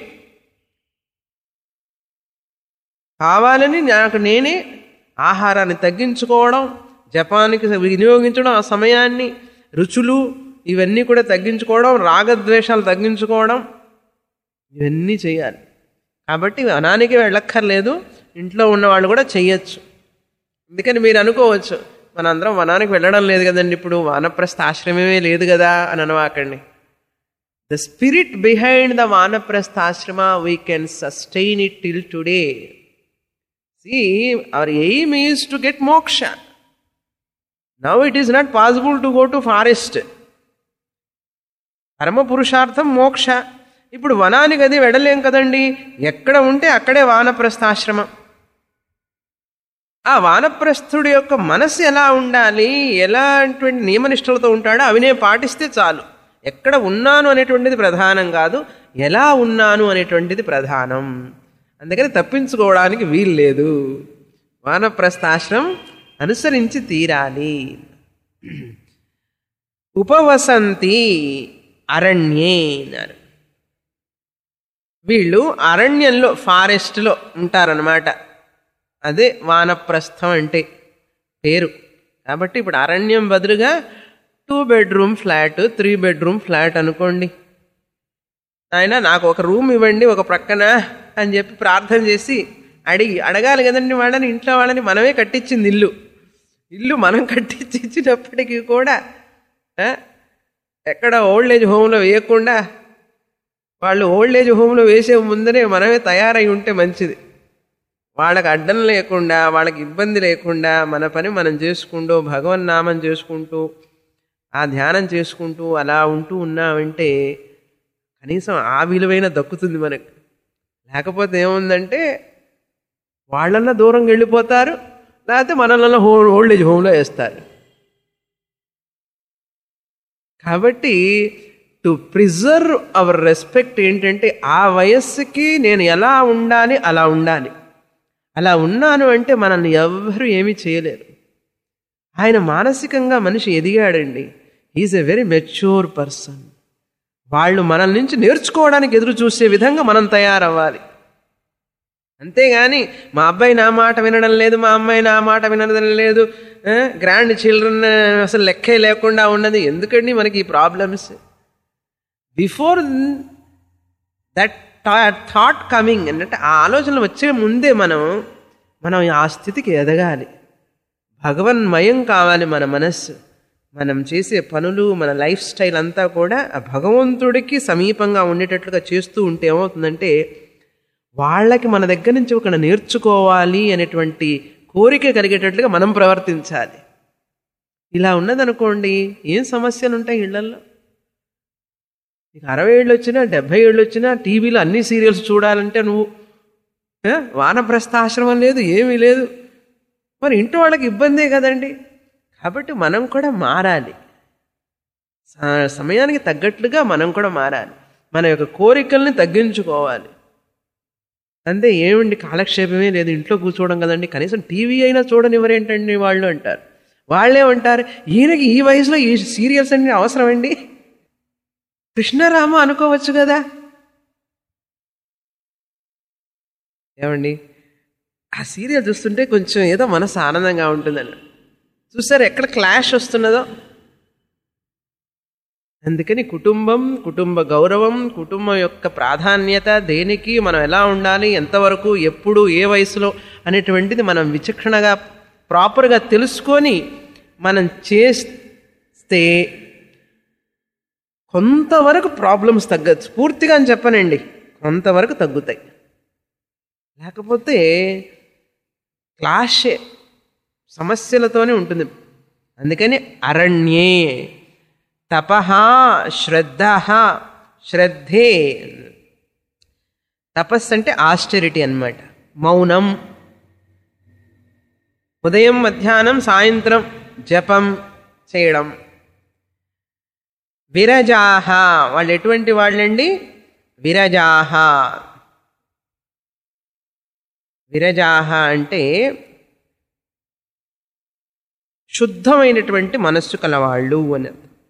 కావాలని నాకు నేనే ఆహారాన్ని తగ్గించుకోవడం జపానికి వినియోగించడం ఆ సమయాన్ని రుచులు ఇవన్నీ కూడా తగ్గించుకోవడం రాగద్వేషాలు తగ్గించుకోవడం ఇవన్నీ చేయాలి కాబట్టి వనానికి వెళ్ళక్కర్లేదు ఇంట్లో ఉన్నవాళ్ళు కూడా చెయ్యొచ్చు అందుకని మీరు అనుకోవచ్చు మనందరం వనానికి వెళ్ళడం లేదు కదండి ఇప్పుడు వానప్రస్థ ఆశ్రమమే లేదు కదా అని అనవాకండి the spirit behind the Vanaprastha ashrama we can sustain it till today see our aim is to get moksha now it is not possible to go to forest పరమ పురుషార్థం మోక్ష ఇప్పుడు వనానికి అది వెళ్ళలేం కదండి ఎక్కడ ఉంటే అక్కడే వానప్రస్థాశ్రమం ఆ వానప్రస్థుడి యొక్క మనస్సు ఎలా ఉండాలి ఎలాంటి నియమనిష్టలతో ఉంటాడో అవి నేను పాటిస్తే చాలు ఎక్కడ ఉన్నాను అనేటువంటిది ప్రధానం కాదు ఎలా ఉన్నాను అనేటువంటిది ప్రధానం అందుకని తప్పించుకోవడానికి వీలు లేదు వానప్రస్థాశ్రమం అనుసరించి తీరాలి ఉపవసంతి అరణ్యే అన్నారు వీళ్ళు అరణ్యంలో ఫారెస్ట్లో ఉంటారనమాట అదే వానప్రస్థం అంటే పేరు కాబట్టి ఇప్పుడు అరణ్యం బదులుగా two bedroom flat three bedroom flat అనుకోండి ఆయన నాకు ఒక రూమ్ ఇవ్వండి ఒక ప్రక్కన అని చెప్పి ప్రార్థన చేసి అడిగి అడగాలి కదండి వాళ్ళని ఇంట్లో వాళ్ళని మనమే కట్టించింది ఇల్లు ఇల్లు మనం కట్టించి ఇచ్చినప్పటికీ కూడా ఆ, ఎక్కడ ఓల్డ్ ఏజ్ హోమ్లో వేయకుండా వాళ్ళు ఓల్డ్ ఏజ్ హోమ్లో వేసే ముందరే మనమే తయారై ఉంటే మంచిది వాళ్ళకి అడ్డం లేకుండా వాళ్ళకి ఇబ్బంది లేకుండా మన పని మనం చేసుకుంటూ భగవన్నామం చేసుకుంటూ ఆ ధ్యానం చేసుకుంటూ అలా ఉంటూ ఉన్నామంటే కనీసం ఆ విలువైన దక్కుతుంది మనకు లేకపోతే ఏముందంటే వాళ్ళన్నా దూరంగా వెళ్ళిపోతారు లేకపోతే మనల్ని హో ఓల్డ్ ఏజ్ హోమ్లో వేస్తారు కాబట్టి టు ప్రిజర్వ్ అవర్ రెస్పెక్ట్ ఏంటంటే ఆ వయస్సుకి నేను ఎలా ఉండాలి అలా ఉండాలి అలా ఉన్నాను అంటే మనల్ని ఎవ్వరూ ఏమీ చేయలేరు ఆయన మానసికంగా మనిషి ఎదిగాడండి is a very mature person వాళ్ళు మనల్ నుంచి నేర్చుకోవడానికి ఎదురు చూసే విధంగా మనం తయారవ్వాలి అంతేగాని మా అబ్బాయి నా మాట వినడం లేదు మా అమ్మాయి నా మాట వినడం లేదు గ్రాండ్ చిల్డ్రన్ అసలు లెక్కే లేకుండా ఉన్నది ఎందుకండి మనకి ఈ problems before that thought coming అంటే ఆ ఆలోచనలు వచ్చే ముందే మనం మనం ఆ స్థితికి ఎదగాలి భగవన్మయం కావాలి మన మనస్సు మనం చేసే పనులు మన లైఫ్ స్టైల్ అంతా కూడా ఆ భగవంతుడికి సమీపంగా ఉండేటట్లుగా చేస్తూ ఉంటే ఏమవుతుందంటే వాళ్ళకి మన దగ్గర నుంచి ఒక నేర్చుకోవాలి అనేటువంటి కోరిక కలిగేటట్లుగా మనం ప్రవర్తించాలి ఇలా ఉన్నదనుకోండి ఏం సమస్యలు ఉంటాయి ఇళ్లలో నీకు అరవై ఏళ్ళు వచ్చినా డెబ్భై ఏళ్ళు వచ్చినా టీవీలో అన్ని సీరియల్స్ చూడాలంటే నువ్వు ఏ? వానప్రస్థాశ్రమం లేదు ఏమీ లేదు మరి ఇంటి వాళ్ళకి ఇబ్బందే కదండి కాబట్టి మనం కూడా మారాలి స- సమయానికి తగ్గట్లుగా మనం కూడా మారాలి మన యొక్క కోరికల్ని తగ్గించుకోవాలి అంతే ఏమండి కాలక్షేపమే లేదు ఇంట్లో కూర్చోవడం కదండి కనీసం టీవీ అయినా చూడనివ్వరేంటండి వాళ్ళు అంటారు వాళ్ళే అంటారు ఈయనకి ఈ వయసులో ఈ సీరియల్స్ అన్ని అవసరం అండి కృష్ణరామ అనుకోవచ్చు కదా ఏమండి ఆ సీరియల్ చూస్తుంటే కొంచెం ఏదో మనసు ఆనందంగా ఉంటుందని చూసారు ఎక్కడ క్లాష్ వస్తున్నదో అందుకని కుటుంబం కుటుంబ గౌరవం కుటుంబం యొక్క ప్రాధాన్యత దేనికి మనం ఎలా ఉండాలి ఎంతవరకు ఎప్పుడు ఏ వయసులో అనేటువంటిది మనం విచక్షణగా ప్రాపర్గా తెలుసుకొని మనం చేస్తే కొంతవరకు ప్రాబ్లమ్స్ తగ్గచ్చు పూర్తిగా అని చెప్పనండి కొంతవరకు తగ్గుతాయి లేకపోతే క్లాషే సమస్యలతోనే ఉంటుంది అందుకని అరణ్యే తపహ శ్రద్ధ శ్రద్ధే తపస్సు అంటే ఆస్టెరిటీ అన్నమాట మౌనం ఉదయం మధ్యాహ్నం సాయంత్రం జపం చేయడం విరజాహ వాళ్ళు ఎటువంటి వాళ్ళండి విరజాహ విరజాహ అంటే శుద్ధమైనటువంటి మనస్సు కలవాళ్ళు అని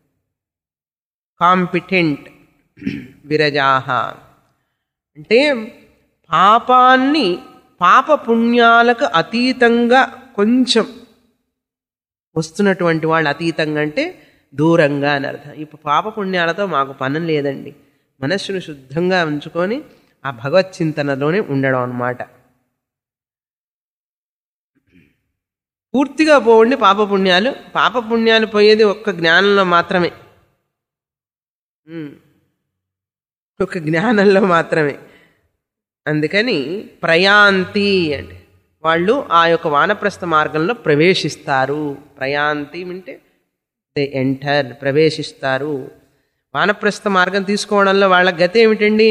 కాంపిటెంట్ విరజాహ అంటే పాపాన్ని పాప పుణ్యాలకు అతీతంగా కొంచెం వస్తున్నటువంటి వాళ్ళు అతీతంగా అంటే దూరంగా అని అర్థం ఇప్పుడు పాప పుణ్యాలతో మాకు పనం లేదండి మనస్సును శుద్ధంగా ఉంచుకొని ఆ భగవత్ చింతనలోనే ఉండడం అన్నమాట పూర్తిగా పోవండి పాపపుణ్యాలు పాపపుణ్యాలు పోయేది ఒక్క జ్ఞానంలో మాత్రమే ఉమ్. ఒక జ్ఞానంలో మాత్రమే అందుకని ప్రయాంతి అంటే వాళ్ళు ఆ యొక్క వానప్రస్థ మార్గంలో ప్రవేశిస్తారు ప్రయాంతి అంటే దే ఎంటర్ ప్రవేశిస్తారు వానప్రస్థ మార్గం తీసుకోవడంలో వాళ్ళ గతి ఏమిటండి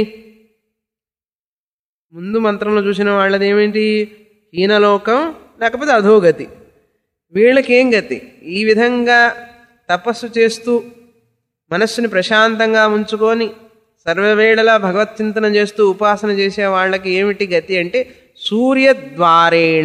ముందు మంత్రంలో చూసిన వాళ్ళది ఏమిటి హీనలోకం లేకపోతే అధోగతి వీళ్ళకేం గతి ఈ విధంగా తపస్సు చేస్తూ మనస్సుని ప్రశాంతంగా ఉంచుకొని సర్వవేళలా భగవత్ చింతన చేస్తూ ఉపాసన చేసే వాళ్ళకి ఏమిటి గతి అంటే సూర్యద్వారేణ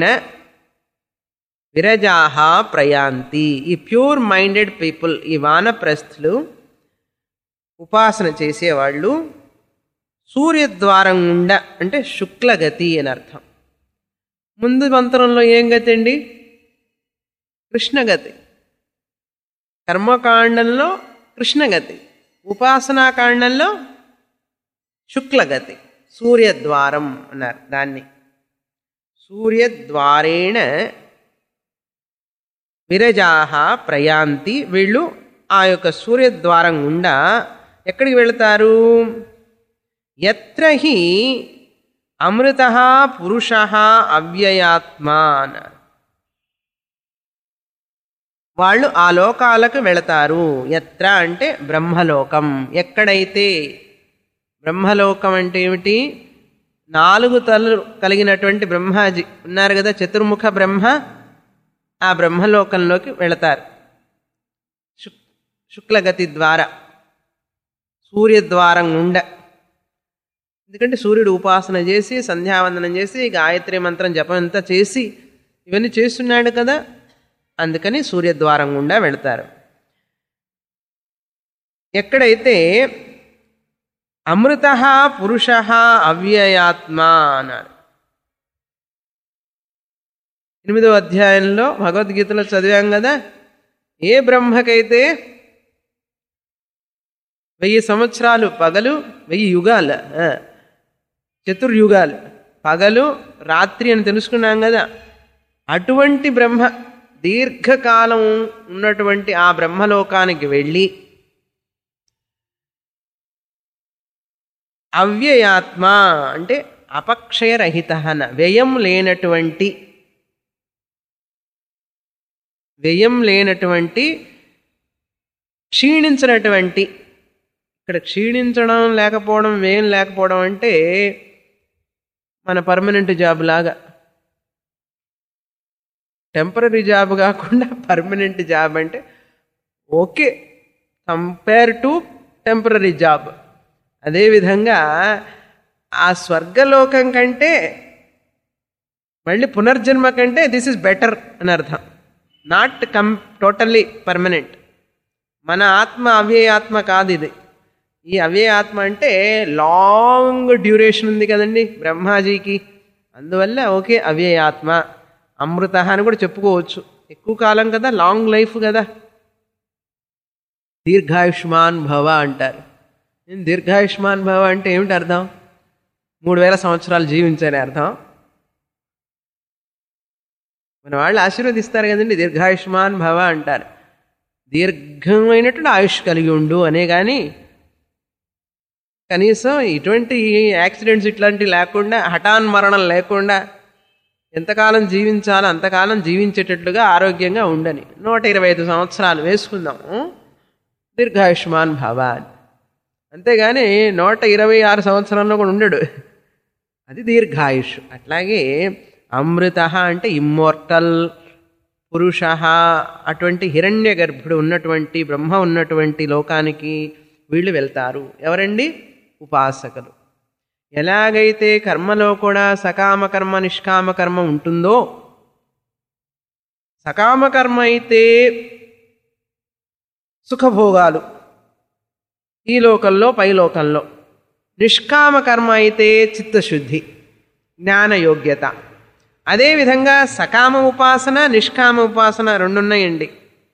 విరజాహ ప్రయాంతి ఈ ప్యూర్ మైండెడ్ పీపుల్ ఈ వానప్రస్థులు ఉపాసన చేసేవాళ్ళు సూర్యద్వారం గుండా అంటే శుక్లగతి అని అర్థం ముందు మంత్రంలో ఏం గతి అండి కృష్ణగతి కర్మకాండంలో కృష్ణగతి ఉపాసనాకాండంలో శుక్లగతి సూర్యద్వారం అన్నారు దాన్ని సూర్యద్వారేణ విరజాహ ప్రయాంతి వీళ్ళు ఆ యొక్క సూర్యద్వారం గుండా ఎక్కడికి వెళతారు ఎత్ర హి అమృత పురుష అవ్యయాత్మ అన్నారు వాళ్ళు ఆ లోకాలకు వెళతారు ఎత్ర అంటే బ్రహ్మలోకం ఎక్కడైతే బ్రహ్మలోకం అంటే ఏమిటి నాలుగు తలలు కలిగినటువంటి బ్రహ్మాజీ ఉన్నారు కదా చతుర్ముఖ బ్రహ్మ ఆ బ్రహ్మలోకంలోకి వెళతారు శుక్ శుక్లగతి ద్వారా సూర్యద్వారం గుండా ఎందుకంటే సూర్యుడు ఉపాసన చేసి సంధ్యావందనం చేసి గాయత్రి మంత్రం జపం అంతా చేసి ఇవన్నీ చేస్తున్నాడు కదా అందుకని సూర్యద్వారం గుండా వెళతారు ఎక్కడైతే అమృత పురుష అవ్యయాత్మ అన్నారు ఎనిమిదో అధ్యాయంలో భగవద్గీతలో చదివాం కదా ఏ బ్రహ్మకైతే వెయ్యి సంవత్సరాలు పగలు వెయ్యి యుగాలు ఆ, చతుర్యుగాలు పగలు రాత్రి అని తెలుసుకున్నాం కదా అటువంటి బ్రహ్మ దీర్ఘకాలం ఉన్నటువంటి ఆ బ్రహ్మలోకానికి వెళ్ళి అవ్యయాత్మ అంటే అపక్షయరహిత అన వ్యయం లేనటువంటి వ్యయం లేనటువంటి క్షీణించినటువంటి ఇక్కడ క్షీణించడం లేకపోవడం వ్యయం లేకపోవడం అంటే మన పర్మనెంట్ జాబ్ లాగా టెంపరీ జాబ్ కాకుండా పర్మనెంట్ జాబ్ అంటే okay compare to temporary job అదేవిధంగా ఆ స్వర్గలోకం కంటే మళ్ళీ పునర్జన్మ కంటే దిస్ ఇస్ బెటర్ అని అర్థం నాట్ కం టోటల్లీ పర్మనెంట్ మన ఆత్మ అవ్యయ ఆత్మ కాదు ఇది ఈ అవ్యయ ఆత్మ అంటే లాంగ్ డ్యూరేషన్ ఉంది కదండి బ్రహ్మాజీకి అందువల్ల ఓకే అవ్యయ ఆత్మ అమృత అని కూడా చెప్పుకోవచ్చు ఎక్కువ కాలం కదా లాంగ్ లైఫ్ కదా దీర్ఘాయుష్మాన్ భవ అంటారు ఏం దీర్ఘాయుష్మాన్ భవ అంటే ఏమిటి అర్థం మూడు వేల సంవత్సరాలు జీవించని అర్థం మన వాళ్ళు ఆశీర్వదిస్తారు కదండి దీర్ఘాయుష్మాన్ భవ అంటారు దీర్ఘమైనటువంటి ఆయుష్ కలిగి ఉండు అనే కానీ కనీసం ఇటువంటి యాక్సిడెంట్స్ ఇట్లాంటివి లేకుండా హఠాన్ మరణం లేకుండా ఎంతకాలం జీవించాలో అంతకాలం జీవించేటట్లుగా ఆరోగ్యంగా ఉండని నూట ఇరవై ఐదు సంవత్సరాలు వేసుకుందాము దీర్ఘాయుష్మాన్ భవ అని అంతేగాని నూట ఇరవై ఆరు సంవత్సరంలో కూడా ఉండడు అది దీర్ఘాయుష్ అట్లాగే అమృత అంటే ఇమ్మోర్టల్ పురుష అటువంటి హిరణ్య గర్భుడు ఉన్నటువంటి బ్రహ్మ ఉన్నటువంటి లోకానికి వీళ్ళు వెళ్తారు ఎవరండి ఉపాసకులు ఎలాగైతే కర్మలో కూడా సకామ కర్మ నిష్కామ కర్మ ఉంటుందో సకామ కర్మ అయితే సుఖభోగాలు ఈ లోకంలో పై లోకంలో నిష్కామ కర్మ అయితే చిత్తశుద్ధి జ్ఞానయోగ్యత అదేవిధంగా సకామ ఉపాసన నిష్కామ ఉపాసన రెండున్నాయండి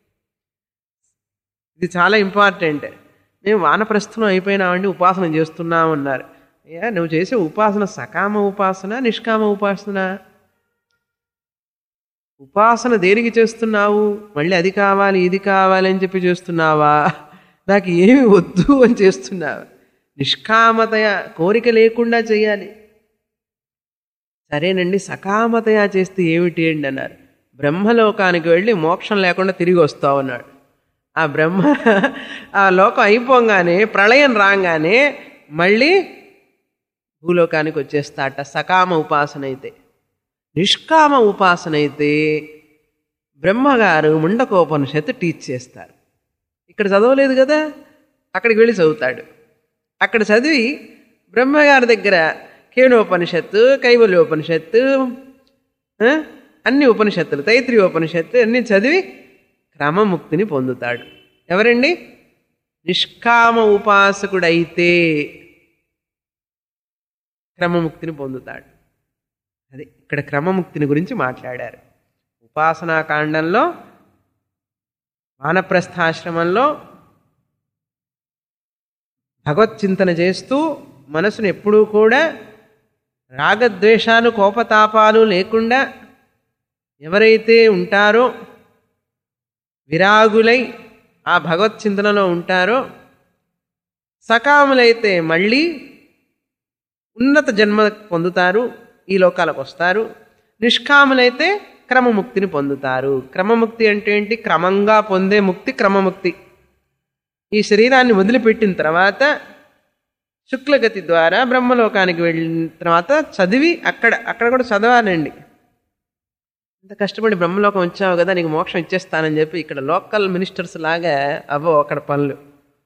ఇది చాలా ఇంపార్టెంట్ మేము వానప్రస్థం అయిపోయినామండి ఉపాసన చేస్తున్నామన్నారు అయ్యా నువ్వు చేసే ఉపాసన సకామ ఉపాసన నిష్కామ ఉపాసన ఉపాసన దేనికి చేస్తున్నావు మళ్ళీ అది కావాలి ఇది కావాలి అని చెప్పి చేస్తున్నావా నాకు ఏమి వద్దు అని చేస్తున్నావా నిష్కామతయ కోరిక లేకుండా చేయాలి సరేనండి సకామతయా చేస్తే ఏమిటి అండి అన్నారు బ్రహ్మలోకానికి వెళ్ళి మోక్షం లేకుండా తిరిగి వస్తావు అన్నాడు ఆ బ్రహ్మ ఆ లోకం అయిపోగానే ప్రళయం రాగానే మళ్ళీ భూలోకానికి వచ్చేస్తాట సకామ ఉపాసన అయితే నిష్కామ ఉపాసన అయితే బ్రహ్మగారు ముండకోపనిషత్తు టీచ్ చేస్తారు ఇక్కడ చదవలేదు కదా అక్కడికి వెళ్ళి చదువుతాడు అక్కడ చదివి బ్రహ్మగారి దగ్గర కేణోపనిషత్తు కైవల్యోపనిషత్తు ఆ, అన్ని ఉపనిషత్తులు తైత్రీయోపనిషత్తు అన్ని చదివి క్రమముక్తిని పొందుతాడు ఎవరండి నిష్కామ ఉపాసకుడైతే క్రమముక్తిని పొందుతాడు అది ఇక్కడ క్రమముక్తిని గురించి మాట్లాడారు ఉపాసనా కాండంలో వానప్రస్థాశ్రమంలో భగవచ్చింతన చేస్తూ మనసును ఎప్పుడూ కూడా రాగద్వేషాలు కోపతాపాలు లేకుండా ఎవరైతే ఉంటారో విరాగులై ఆ భగవచ్చింతనలో ఉంటారో సకాములైతే మళ్ళీ ఉన్నత జన్మ పొందుతారు ఈ లోకాలకు వస్తారు నిష్కాములైతే క్రమముక్తిని పొందుతారు క్రమముక్తి అంటే ఏంటి క్రమంగా పొందే ముక్తి క్రమముక్తి ఈ శరీరాన్ని వదిలిపెట్టిన తర్వాత శుక్లగతి ద్వారా బ్రహ్మలోకానికి వెళ్ళిన తర్వాత చదివి అక్కడ అక్కడ కూడా చదవాలండి ఇంత కష్టపడి బ్రహ్మలోకం వచ్చావు కదా నీకు మోక్షం ఇచ్చేస్తానని చెప్పి ఇక్కడ లోకల్ మినిస్టర్స్ లాగా అవ్వవు అక్కడ పనులు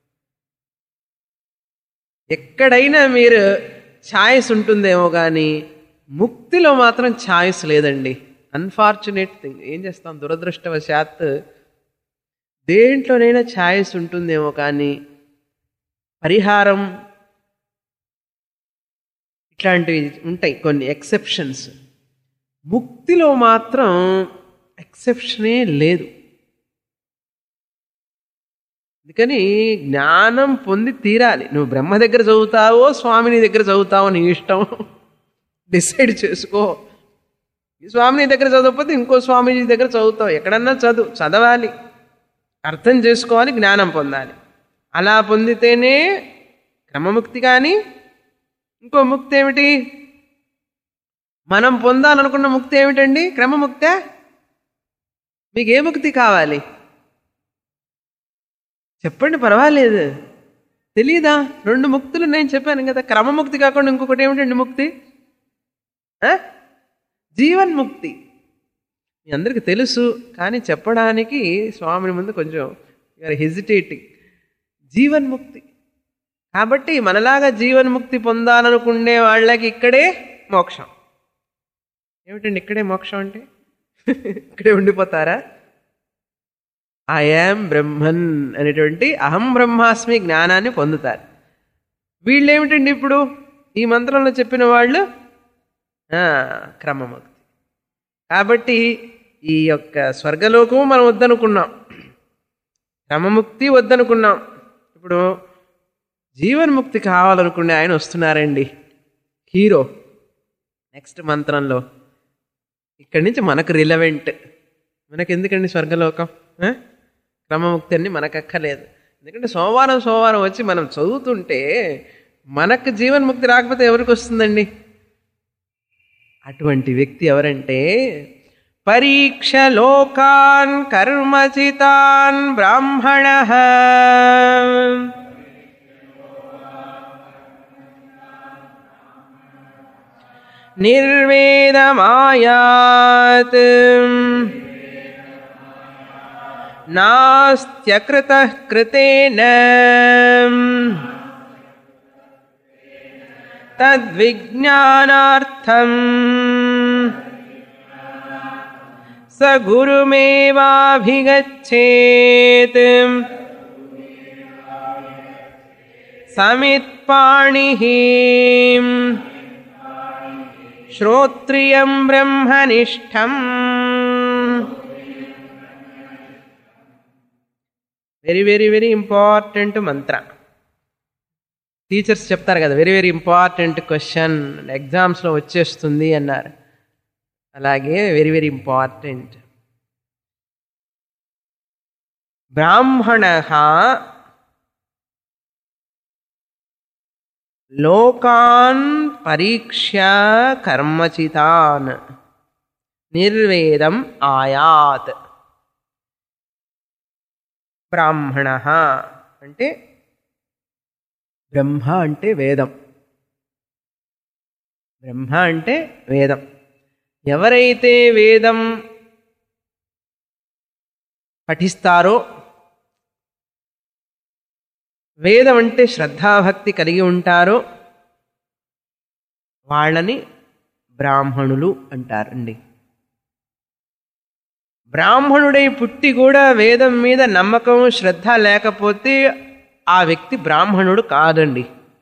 ఎక్కడైనా మీరు ఛాయిస్ ఉంటుందేమో కానీ ముక్తిలో మాత్రం ఛాయిస్ లేదండి అన్ఫార్చునేట్ థింగ్ ఏం చేస్తాం దురదృష్టవశాత్ దేంట్లోనైనా ఛాయిస్ ఉంటుందేమో కానీ పరిహారం ఇట్లాంటివి ఉంటాయి కొన్ని ఎక్సెప్షన్స్ ముక్తిలో మాత్రం ఎక్సెప్షనే లేదు అందుకని జ్ఞానం పొంది తీరాలి నువ్వు బ్రహ్మ దగ్గర చదువుతావో స్వామిని దగ్గర చదువుతావో నీ ఇష్టం డిసైడ్ చేసుకో ఈ స్వామిని దగ్గర చదవకపోతే ఇంకో స్వామీజీ దగ్గర చదువుతావు ఎక్కడన్నా చదువు చదవాలి అర్థం చేసుకోవాలి జ్ఞానం పొందాలి అలా పొందితేనే క్రమముక్తి కానీ ఇంకో ముక్తి ఏమిటి మనం పొందాలనుకున్న ముక్తి ఏమిటండి క్రమముక్తే మీకు ఏ ముక్తి కావాలి చెప్పండి పర్వాలేదు తెలీదా రెండు ముక్తులు నేను చెప్పాను కదా క్రమముక్తి కాకుండా ఇంకొకటి ఏమిటండి ముక్తి ఆ? జీవన్ముక్తి మీ అందరికీ తెలుసు కానీ చెప్పడానికి స్వామిని ముందు కొంచెం యూఆర్ హెజిటేటింగ్ జీవన్ముక్తి కాబట్టి మనలాగా జీవన్ముక్తి పొందాలనుకునే వాళ్ళకి ఇక్కడే మోక్షం ఏమిటండి ఇక్కడే మోక్షం అంటే ఇక్కడే ఉండిపోతారా ఐఆమ్ బ్రహ్మన్ అనేటువంటి అహం బ్రహ్మాస్మి జ్ఞానాన్ని పొందుతారు వీళ్ళు ఏమిటండి ఇప్పుడు ఈ మంత్రంలో చెప్పిన వాళ్ళు ఆ, క్రమముక్తి కాబట్టి ఈ యొక్క స్వర్గలోకము మనం వద్దనుకున్నాం క్రమముక్తి వద్దనుకున్నాం ఇప్పుడు జీవన్ముక్తి కావాలనుకునే ఆయన వస్తున్నారండి హీరో నెక్స్ట్ మంత్రంలో ఇక్కడి నుంచి మనకు రిలవెంట్ మనకు ఎందుకండి స్వర్గలోకం ఆ? క్రమముక్తి అన్ని మనకు అక్కర్లేదు ఎందుకంటే సోమవారం సోమవారం వచ్చి మనం చదువుతుంటే మనకు జీవన్ముక్తి రాకపోతే ఎవరికి వస్తుందండి అటువంటి వ్యక్తి ఎవరంటే పరీక్ష లోకాన్ కర్మచితాన్ బ్రాహ్మణ నిర్వేదమాయాత్ నాస్త్యకృత కృతేన తద్విజ్ఞానార్థం స గురుమేవాభిగచ్చేత్ సమిత్పాణి శ్రోత్రియం బ్రహ్మనిష్టం very very very important mantra teachers చెప్తారు కదా వెరీ వెరీ ఇంపార్టెంట్ క్వశ్చన్ ఎగ్జామ్స్లో వచ్చేస్తుంది అన్నారు అలాగే వెరీ వెరీ ఇంపార్టెంట్ బ్రాహ్మణ లోకాన్ పరీక్ష్య కర్మచితాన్ నిర్వేదం ఆయాత్ బ్రాహ్మణ అంటే బ్రహ్మ అంటే వేదం బ్రహ్మ అంటే వేదం ఎవరైతే వేదం పఠిస్తారో వేదం అంటే శ్రద్ధాభక్తి కలిగి ఉంటారో వాళ్ళని బ్రాహ్మణులు అంటారండి బ్రాహ్మణుడై పుట్టి కూడా వేదం మీద నమ్మకం శ్రద్ధ లేకపోతే ఆ వ్యక్తి బ్రాహ్మణుడు కాదండి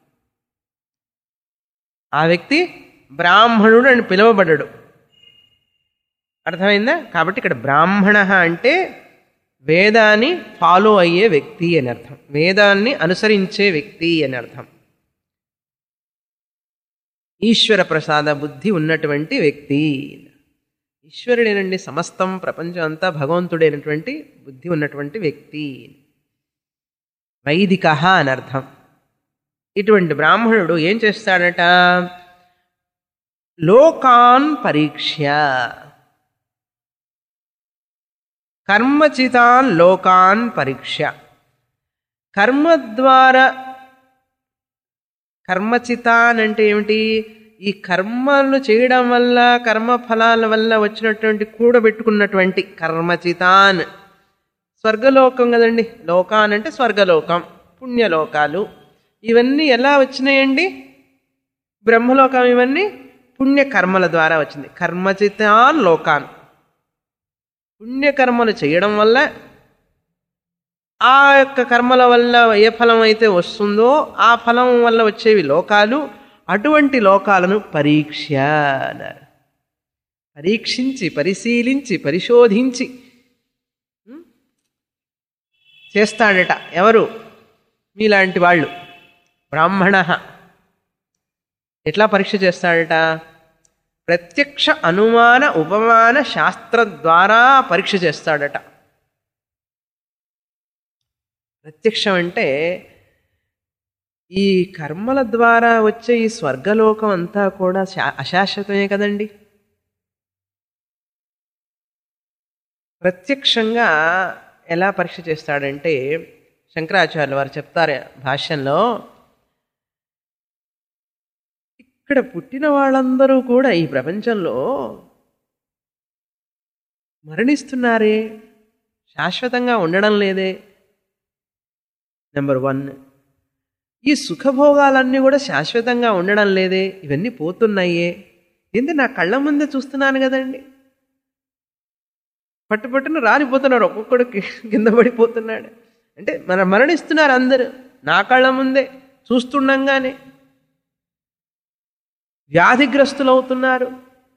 ఆ వ్యక్తి బ్రాహ్మణుడు అని పిలువబడడు అర్థమైందా కాబట్టి ఇక్కడ బ్రాహ్మణ అంటే వేదాన్ని ఫాలో అయ్యే వ్యక్తి అని అర్థం వేదాన్ని అనుసరించే వ్యక్తి అని అర్థం ఈశ్వర ప్రసాద బుద్ధి ఉన్నటువంటి వ్యక్తి ఈశ్వరుడేనండి సమస్తం ప్రపంచం అంతా భగవంతుడైనటువంటి బుద్ధి ఉన్నటువంటి వ్యక్తి వైదిక అని అర్థం ఇటువంటి బ్రాహ్మణుడు ఏం చేస్తాడట లోకాన్ పరీక్ష కర్మచితాన్ లోకాన్ పరీక్ష కర్మ ద్వారా కర్మచితాన్ అంటే ఏమిటి ఈ కర్మలు చేయడం వల్ల కర్మ ఫలాల వల్ల వచ్చినటువంటి కూడబెట్టుకున్నటువంటి కర్మచితాన్ స్వర్గలోకం కదండి లోకాన్ అంటే స్వర్గలోకం పుణ్యలోకాలు ఇవన్నీ ఎలా వచ్చినాయండి బ్రహ్మలోకం ఇవన్నీ పుణ్యకర్మల ద్వారా వచ్చింది కర్మచితాన్ లోకాన్ పుణ్యకర్మలు చేయడం వల్ల ఆ యొక్క కర్మల వల్ల ఏ ఫలం అయితే వస్తుందో ఆ ఫలం వల్ల వచ్చేవి లోకాలు అటువంటి లోకాలను పరీక్ష అన్నారు పరీక్షించి పరిశీలించి పరిశోధించి ఉం? చేస్తాడట ఎవరు మీలాంటి వాళ్ళు బ్రాహ్మణ ఎట్లా పరీక్ష చేస్తాడట ప్రత్యక్ష అనుమాన ఉపమాన శాస్త్ర ద్వారా పరీక్ష చేస్తాడట ప్రత్యక్షం అంటే ఈ కర్మల ద్వారా వచ్చే ఈ స్వర్గలోకం అంతా కూడా శా అశాశ్వతమే కదండి ప్రత్యక్షంగా ఎలా పరీక్ష చేస్తాడంటే శంకరాచార్యులు వారు చెప్తారు భాష్యంలో ఇక్కడ పుట్టిన వాళ్ళందరూ కూడా ఈ ప్రపంచంలో మరణిస్తున్నారే శాశ్వతంగా ఉండడం లేదే నెంబర్ వన్ ఈ సుఖభోగాలన్నీ కూడా శాశ్వతంగా ఉండడం లేదే ఇవన్నీ పోతున్నాయే ఏంటి నా కళ్ళ ముందే చూస్తున్నాను కదండి పట్టు పట్టున రాలిపోతున్నారు ఒక్కొక్కడు కి- కింద పడిపోతున్నాడు అంటే మన మరణిస్తున్నారు అందరూ నా కళ్ళ ముందే చూస్తుండగానే వ్యాధిగ్రస్తులు అవుతున్నారు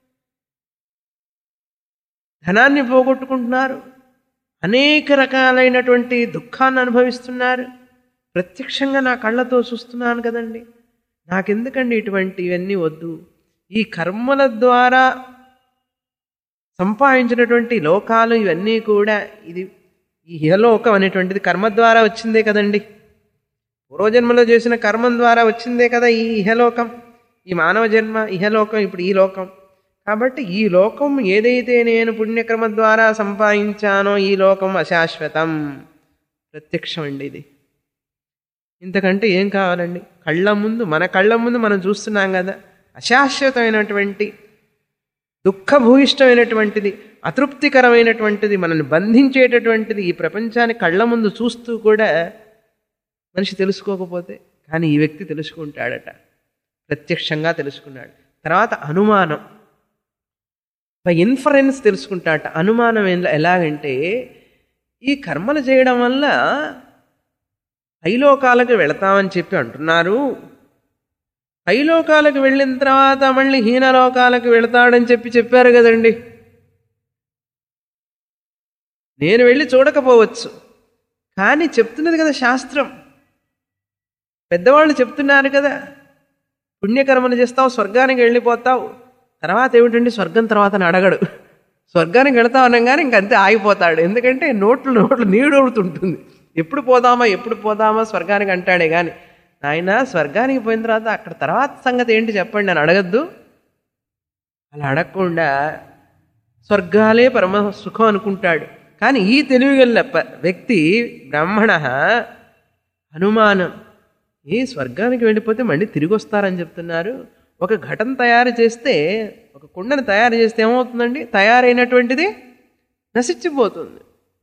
ధనాన్ని పోగొట్టుకుంటున్నారు అనేక రకాలైనటువంటి దుఃఖాన్ని అనుభవిస్తున్నారు ప్రత్యక్షంగా నా కళ్ళతో చూస్తున్నాను కదండి నాకెందుకండి ఇటువంటి ఇవన్నీ వద్దు ఈ కర్మల ద్వారా సంపాదించినటువంటి లోకాలు ఇవన్నీ కూడా ఇది ఈ ఇహలోకం అనేటువంటిది కర్మ ద్వారా వచ్చిందే కదండి పూర్వజన్మలో చేసిన కర్మం ద్వారా వచ్చిందే కదా ఈ ఇహలోకం ఈ మానవ జన్మ ఇహలోకం ఇప్పుడు ఈ లోకం కాబట్టి ఈ లోకం ఏదైతే నేను పుణ్యకర్మ ద్వారా సంపాదించానో ఈ లోకం అశాశ్వతం ప్రత్యక్షం అండి ఇది ఇంతకంటే ఏం కావాలండి కళ్ళ ముందు మన కళ్ళ ముందు మనం చూస్తున్నాం కదా అశాశ్వతమైనటువంటి దుఃఖభూయిష్టమైనటువంటిది అతృప్తికరమైనటువంటిది మనల్ని బంధించేటటువంటిది ఈ ప్రపంచాన్ని కళ్ళ ముందు చూస్తూ కూడా మనిషి తెలుసుకోకపోతే కానీ ఈ వ్యక్తి తెలుసుకుంటాడట ప్రత్యక్షంగా తెలుసుకున్నాడు తర్వాత అనుమానం బై ఇన్ఫరెన్స్ తెలుసుకుంటాడట అనుమానం ఎలా- ఎలాగంటే ఈ కర్మలు చేయడం వల్ల పైలోకాలకు వెళతామని చెప్పి అంటున్నారు పైలోకాలకు వెళ్ళిన తర్వాత మళ్ళీ హీనలోకాలకు వెళతాడని చెప్పి చెప్పారు కదండి నేను వెళ్ళి చూడకపోవచ్చు కానీ చెప్తున్నది కదా శాస్త్రం పెద్దవాళ్ళు చెప్తున్నారు కదా పుణ్యకర్మలు చేస్తావు స్వర్గానికి వెళ్ళిపోతావు తర్వాత ఏమిటండి స్వర్గం తర్వాత అని అడగడు స్వర్గానికి వెళతావు అనగానే ఇంకంతే ఆగిపోతాడు ఎందుకంటే నోట్లు నోట్లు నీడొడుతుంటుంది ఎప్పుడు పోదామా ఎప్పుడు పోదామా స్వర్గానికి అంటాడే కానీ నాయన స్వర్గానికి పోయిన తర్వాత అక్కడ తర్వాత సంగతి ఏంటి చెప్పండి అని అడగద్దు అలా అడగకుండా స్వర్గాలే పరమ సుఖం అనుకుంటాడు కానీ ఈ తెలివిగల ప- వ్యక్తి బ్రాహ్మణ అనుమానం ఈ స్వర్గానికి వెళ్ళిపోతే మళ్ళీ తిరిగి వస్తారని చెప్తున్నారు ఒక ఘటన తయారు చేస్తే ఒక కుండను తయారు చేస్తే ఏమవుతుందండి తయారైనటువంటిది నశించిపోతుంది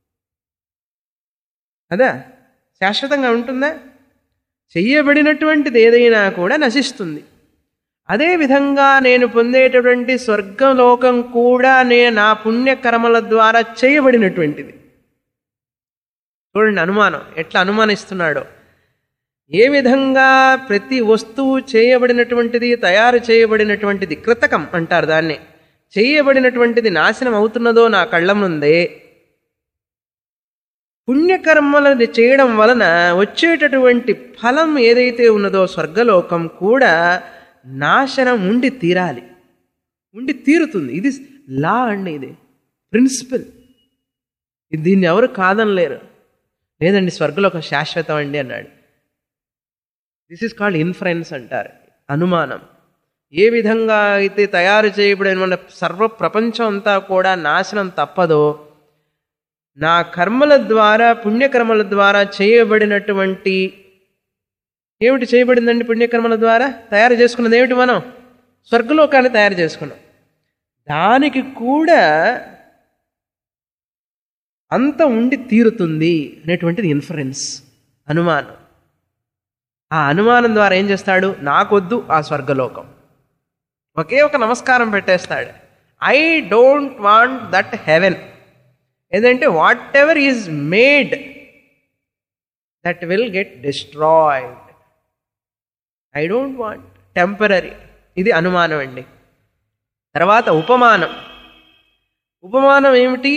అదా శాశ్వతంగా ఉంటుందా చెయ్యబడినటువంటిది ఏదైనా కూడా నశిస్తుంది అదేవిధంగా నేను పొందేటటువంటి స్వర్గలోకం కూడా నేను నా పుణ్యకర్మల ద్వారా చేయబడినటువంటిది చూడండి అనుమానం ఎట్లా అనుమానిస్తున్నాడో ఏ విధంగా ప్రతి వస్తువు చేయబడినటువంటిది తయారు చేయబడినటువంటిది కృతకం అంటారు దాన్ని చేయబడినటువంటిది నాశనం అవుతున్నదో నా కళ్ళ ముందే పుణ్యకర్మలను చేయడం వలన వచ్చేటటువంటి ఫలం ఏదైతే ఉన్నదో స్వర్గలోకం కూడా నాశనం ఉండి తీరాలి ఉండి తీరుతుంది ఇది లా అండి ఇది ప్రిన్సిపల్ దీన్ని ఎవరు కాదనలేరు లేదండి స్వర్గలోకం శాశ్వతం అండి అన్నాడు దిస్ ఇస్ కాల్డ్ ఇన్ఫరెన్స్ అంటారు అనుమానం ఏ విధంగా అయితే తయారు చేయబడిన మన సర్వ ప్రపంచం అంతా కూడా నాశనం తప్పదో నా కర్మల ద్వారా పుణ్యకర్మల ద్వారా చేయబడినటువంటి ఏమిటి చేయబడిందండి పుణ్యకర్మల ద్వారా తయారు చేసుకున్నది ఏమిటి మనం స్వర్గలోకాన్ని తయారు చేసుకున్నాం దానికి కూడా అంత ఉండి తీరుతుంది అనేటువంటిది ఇన్ఫరెన్స్ అనుమానం ఆ అనుమానం ద్వారా ఏం చేస్తాడు నాకొద్దు ఆ స్వర్గలోకం ఒకే ఒక నమస్కారం పెట్టేస్తాడు I don't want that heaven ఏదంటే whatever is made that will get destroyed I don't want temporary ఇది అనుమానం అండి తర్వాత ఉపమానం ఉపమానం ఏమిటి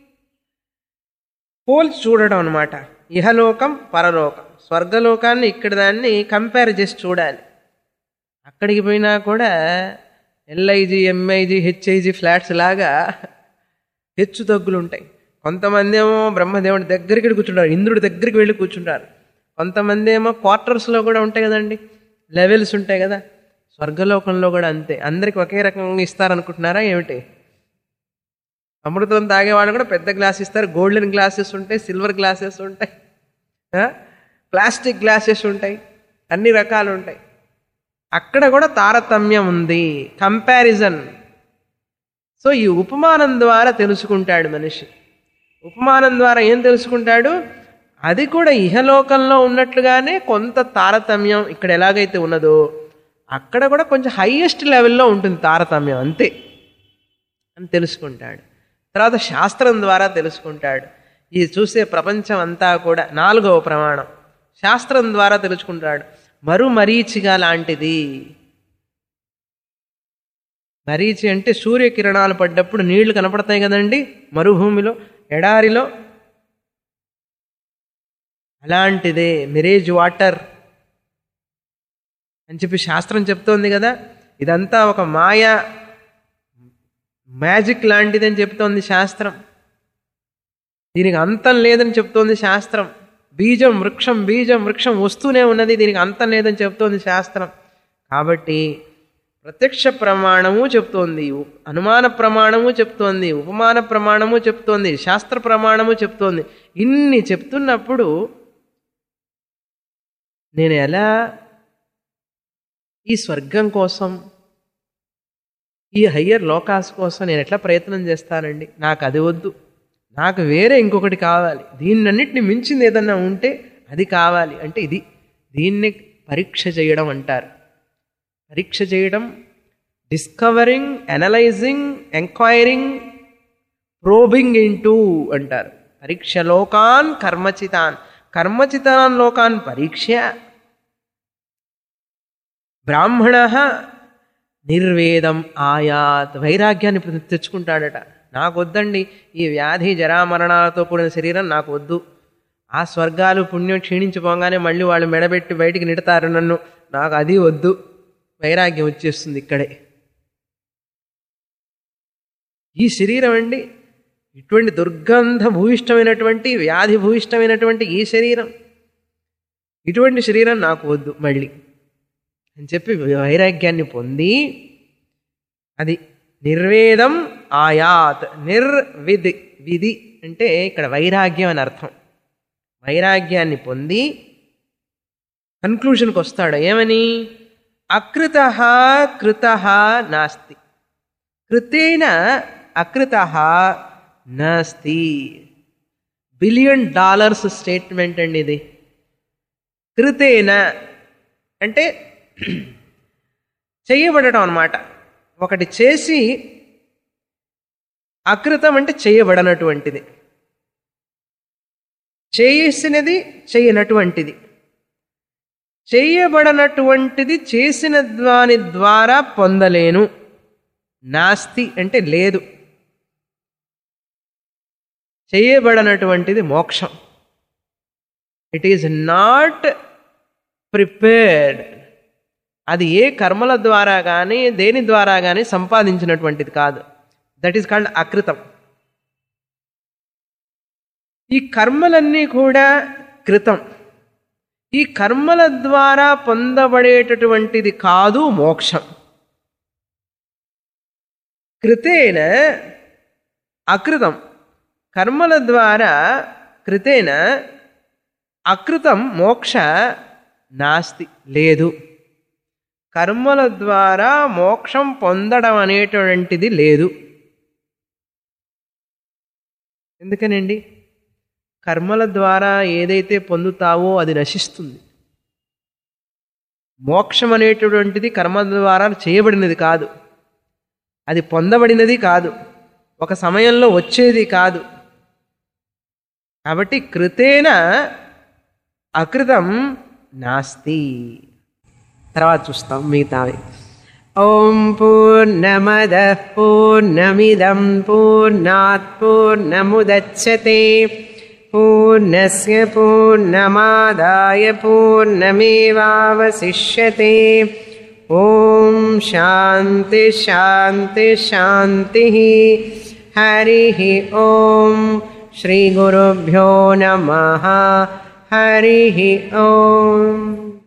పోల్చి చూడడం అనమాట ఇహలోకం పరలోకం స్వర్గలోకాన్ని ఇక్కడ దాన్ని కంపేర్ చేసి చూడాలి అక్కడికి పోయినా కూడా ఎల్ఐజి ఎంఐజి హెచ్ఐజి ఫ్లాట్స్ లాగా హెచ్చు తగ్గులు ఉంటాయి కొంతమంది ఏమో బ్రహ్మదేవుడి దగ్గరికి కూర్చుంటారు ఇంద్రుడి దగ్గరికి వెళ్ళి కూర్చుంటారు కొంతమంది ఏమో క్వార్టర్స్లో కూడా ఉంటాయి కదండి లెవెల్స్ ఉంటాయి కదా స్వర్గలోకంలో కూడా అంతే అందరికి ఒకే రకంగా ఇస్తారనుకుంటున్నారా ఏమిటి అమృతం తాగేవాళ్ళు కూడా పెద్ద గ్లాస్ ఇస్తారు గోల్డెన్ గ్లాసెస్ ఉంటాయి సిల్వర్ గ్లాసెస్ ఉంటాయి ఆ? ప్లాస్టిక్ గ్లాసెస్ ఉంటాయి అన్ని రకాలు ఉంటాయి అక్కడ కూడా తారతమ్యం ఉంది కంపారిజన్ సో ఈ ఉపమానం ద్వారా తెలుసుకుంటాడు మనిషి ఉపమానం ద్వారా ఏం తెలుసుకుంటాడు అది కూడా ఇహలోకంలో ఉన్నట్లుగానే కొంత తారతమ్యం ఇక్కడ ఎలాగైతే ఉన్నదో అక్కడ కూడా కొంచెం హైయెస్ట్ లెవెల్లో ఉంటుంది తారతమ్యం అంతే అని తెలుసుకుంటాడు తర్వాత శాస్త్రం ద్వారా తెలుసుకుంటాడు ఇది చూసే ప్రపంచం అంతా కూడా నాలుగవ ప్రమాణం శాస్త్రం ద్వారా తెలుసుకుంటాడు మరు మరీచిగా లాంటిది మరీచి అంటే సూర్యకిరణాలు పడ్డప్పుడు నీళ్లు కనపడతాయి కదండి మరుభూమిలో ఎడారిలో అలాంటిదే మిరేజ్ వాటర్ అని చెప్పి శాస్త్రం చెప్తోంది కదా ఇదంతా ఒక మాయా మ్యాజిక్ లాంటిదని చెప్తోంది శాస్త్రం దీనికి అంతం లేదని చెప్తోంది శాస్త్రం బీజం వృక్షం బీజం వృక్షం వస్తూనే ఉన్నది దీనికి అంతం లేదని చెప్తోంది శాస్త్రం కాబట్టి ప్రత్యక్ష ప్రమాణము చెప్తోంది ఉ- అనుమాన ప్రమాణము చెప్తోంది ఉపమాన ప్రమాణము చెప్తోంది శాస్త్ర ప్రమాణము చెప్తోంది ఇన్ని చెప్తున్నప్పుడు నేను ఎలా ఈ స్వర్గం కోసం ఈ హయ్యర్ లోకాస్ కోసం నేను ఎట్లా ప్రయత్నం చేస్తానండి నాకు అది వద్దు నాకు వేరే ఇంకొకటి కావాలి దీన్నన్నిటిని మించింది ఏదన్నా ఉంటే అది కావాలి అంటే ఇది దీన్ని పరీక్ష చేయడం అంటారు పరీక్ష చేయడం డిస్కవరింగ్ అనలైజింగ్ ఎంక్వైరింగ్ ప్రోబింగ్ ఇన్ అంటారు పరీక్ష లోకాన్ కర్మచితాన్ కర్మచితాన్ లోకాన్ పరీక్ష బ్రాహ్మణ నిర్వేదం ఆయాత్ వైరాగ్యాన్ని ఇప్పుడు తెచ్చుకుంటాడట నాకు వద్దండి ఈ వ్యాధి జరామరణాలతో కూడిన శరీరం నాకు వద్దు ఆ స్వర్గాలు పుణ్యం క్షీణించిపోగానే మళ్ళీ వాళ్ళు మెడబెట్టి బయటికి నెడతారు నన్ను నాకు అది వద్దు వైరాగ్యం వచ్చేస్తుంది ఇక్కడే ఈ శరీరం అండి ఇటువంటి దుర్గంధ భూయిష్టమైనటువంటి వ్యాధి భూయిష్టమైనటువంటి ఈ శరీరం ఇటువంటి శరీరం నాకు వద్దు మళ్ళీ అని చెప్పి వైరాగ్యాన్ని పొంది అది నిర్వేదం ఆయాత్ నిర్విధి విధి అంటే ఇక్కడ వైరాగ్యం అని అర్థం వైరాగ్యాన్ని పొంది కన్క్లూషన్కి వస్తాడు ఏమని అకృత కృత నాస్తి కృతేన అకృత నాస్తి బిలియన్ డాలర్స్ స్టేట్మెంట్ అండి ఇది కృతేన అంటే చేయబడటం అన్నమాట ఒకటి చేసి అకృతం అంటే చేయబడనటువంటిది చేసినది చేయనటువంటిది చేయబడనటువంటిది చేసిన దాని ద్వారా పొందలేను నాస్తి అంటే లేదు చేయబడనటువంటిది మోక్షం ఇట్ ఈజ్ నాట్ ప్రిపేర్డ్ అది ఏ కర్మల ద్వారా కానీ దేని ద్వారా కానీ సంపాదించినటువంటిది కాదు దట్ ఈస్ కాల్డ్ అకృతం ఈ కర్మలన్నీ కూడా కృతం ఈ కర్మల ద్వారా పొందబడేటటువంటిది కాదు మోక్షం కృతేన అకృతం కర్మల ద్వారా కృతేన అకృతం మోక్ష నాస్తి లేదు కర్మల ద్వారా మోక్షం పొందడం అనేటువంటిది లేదు ఎందుకనండి కర్మల ద్వారా ఏదైతే పొందుతావో అది నశిస్తుంది మోక్షం అనేటటువంటిది కర్మల ద్వారా చేయబడినది కాదు అది పొందబడినది కాదు ఒక సమయంలో వచ్చేది కాదు కాబట్టి కృతేన అకృతం నాస్తి తర్వాత చూస్తాం మిగతావి ఓం పూర్ణమద పూర్ణమిదం పూర్ణాత్ పూర్ణముదచ్చతే పూర్ణస్య పూర్ణమాదాయ పూర్ణమేవావశిష్యతే ఓం శాంతి శాంతి శాంతి హరి ఓం శ్రీ గురుభ్యో నమ హరి ఓం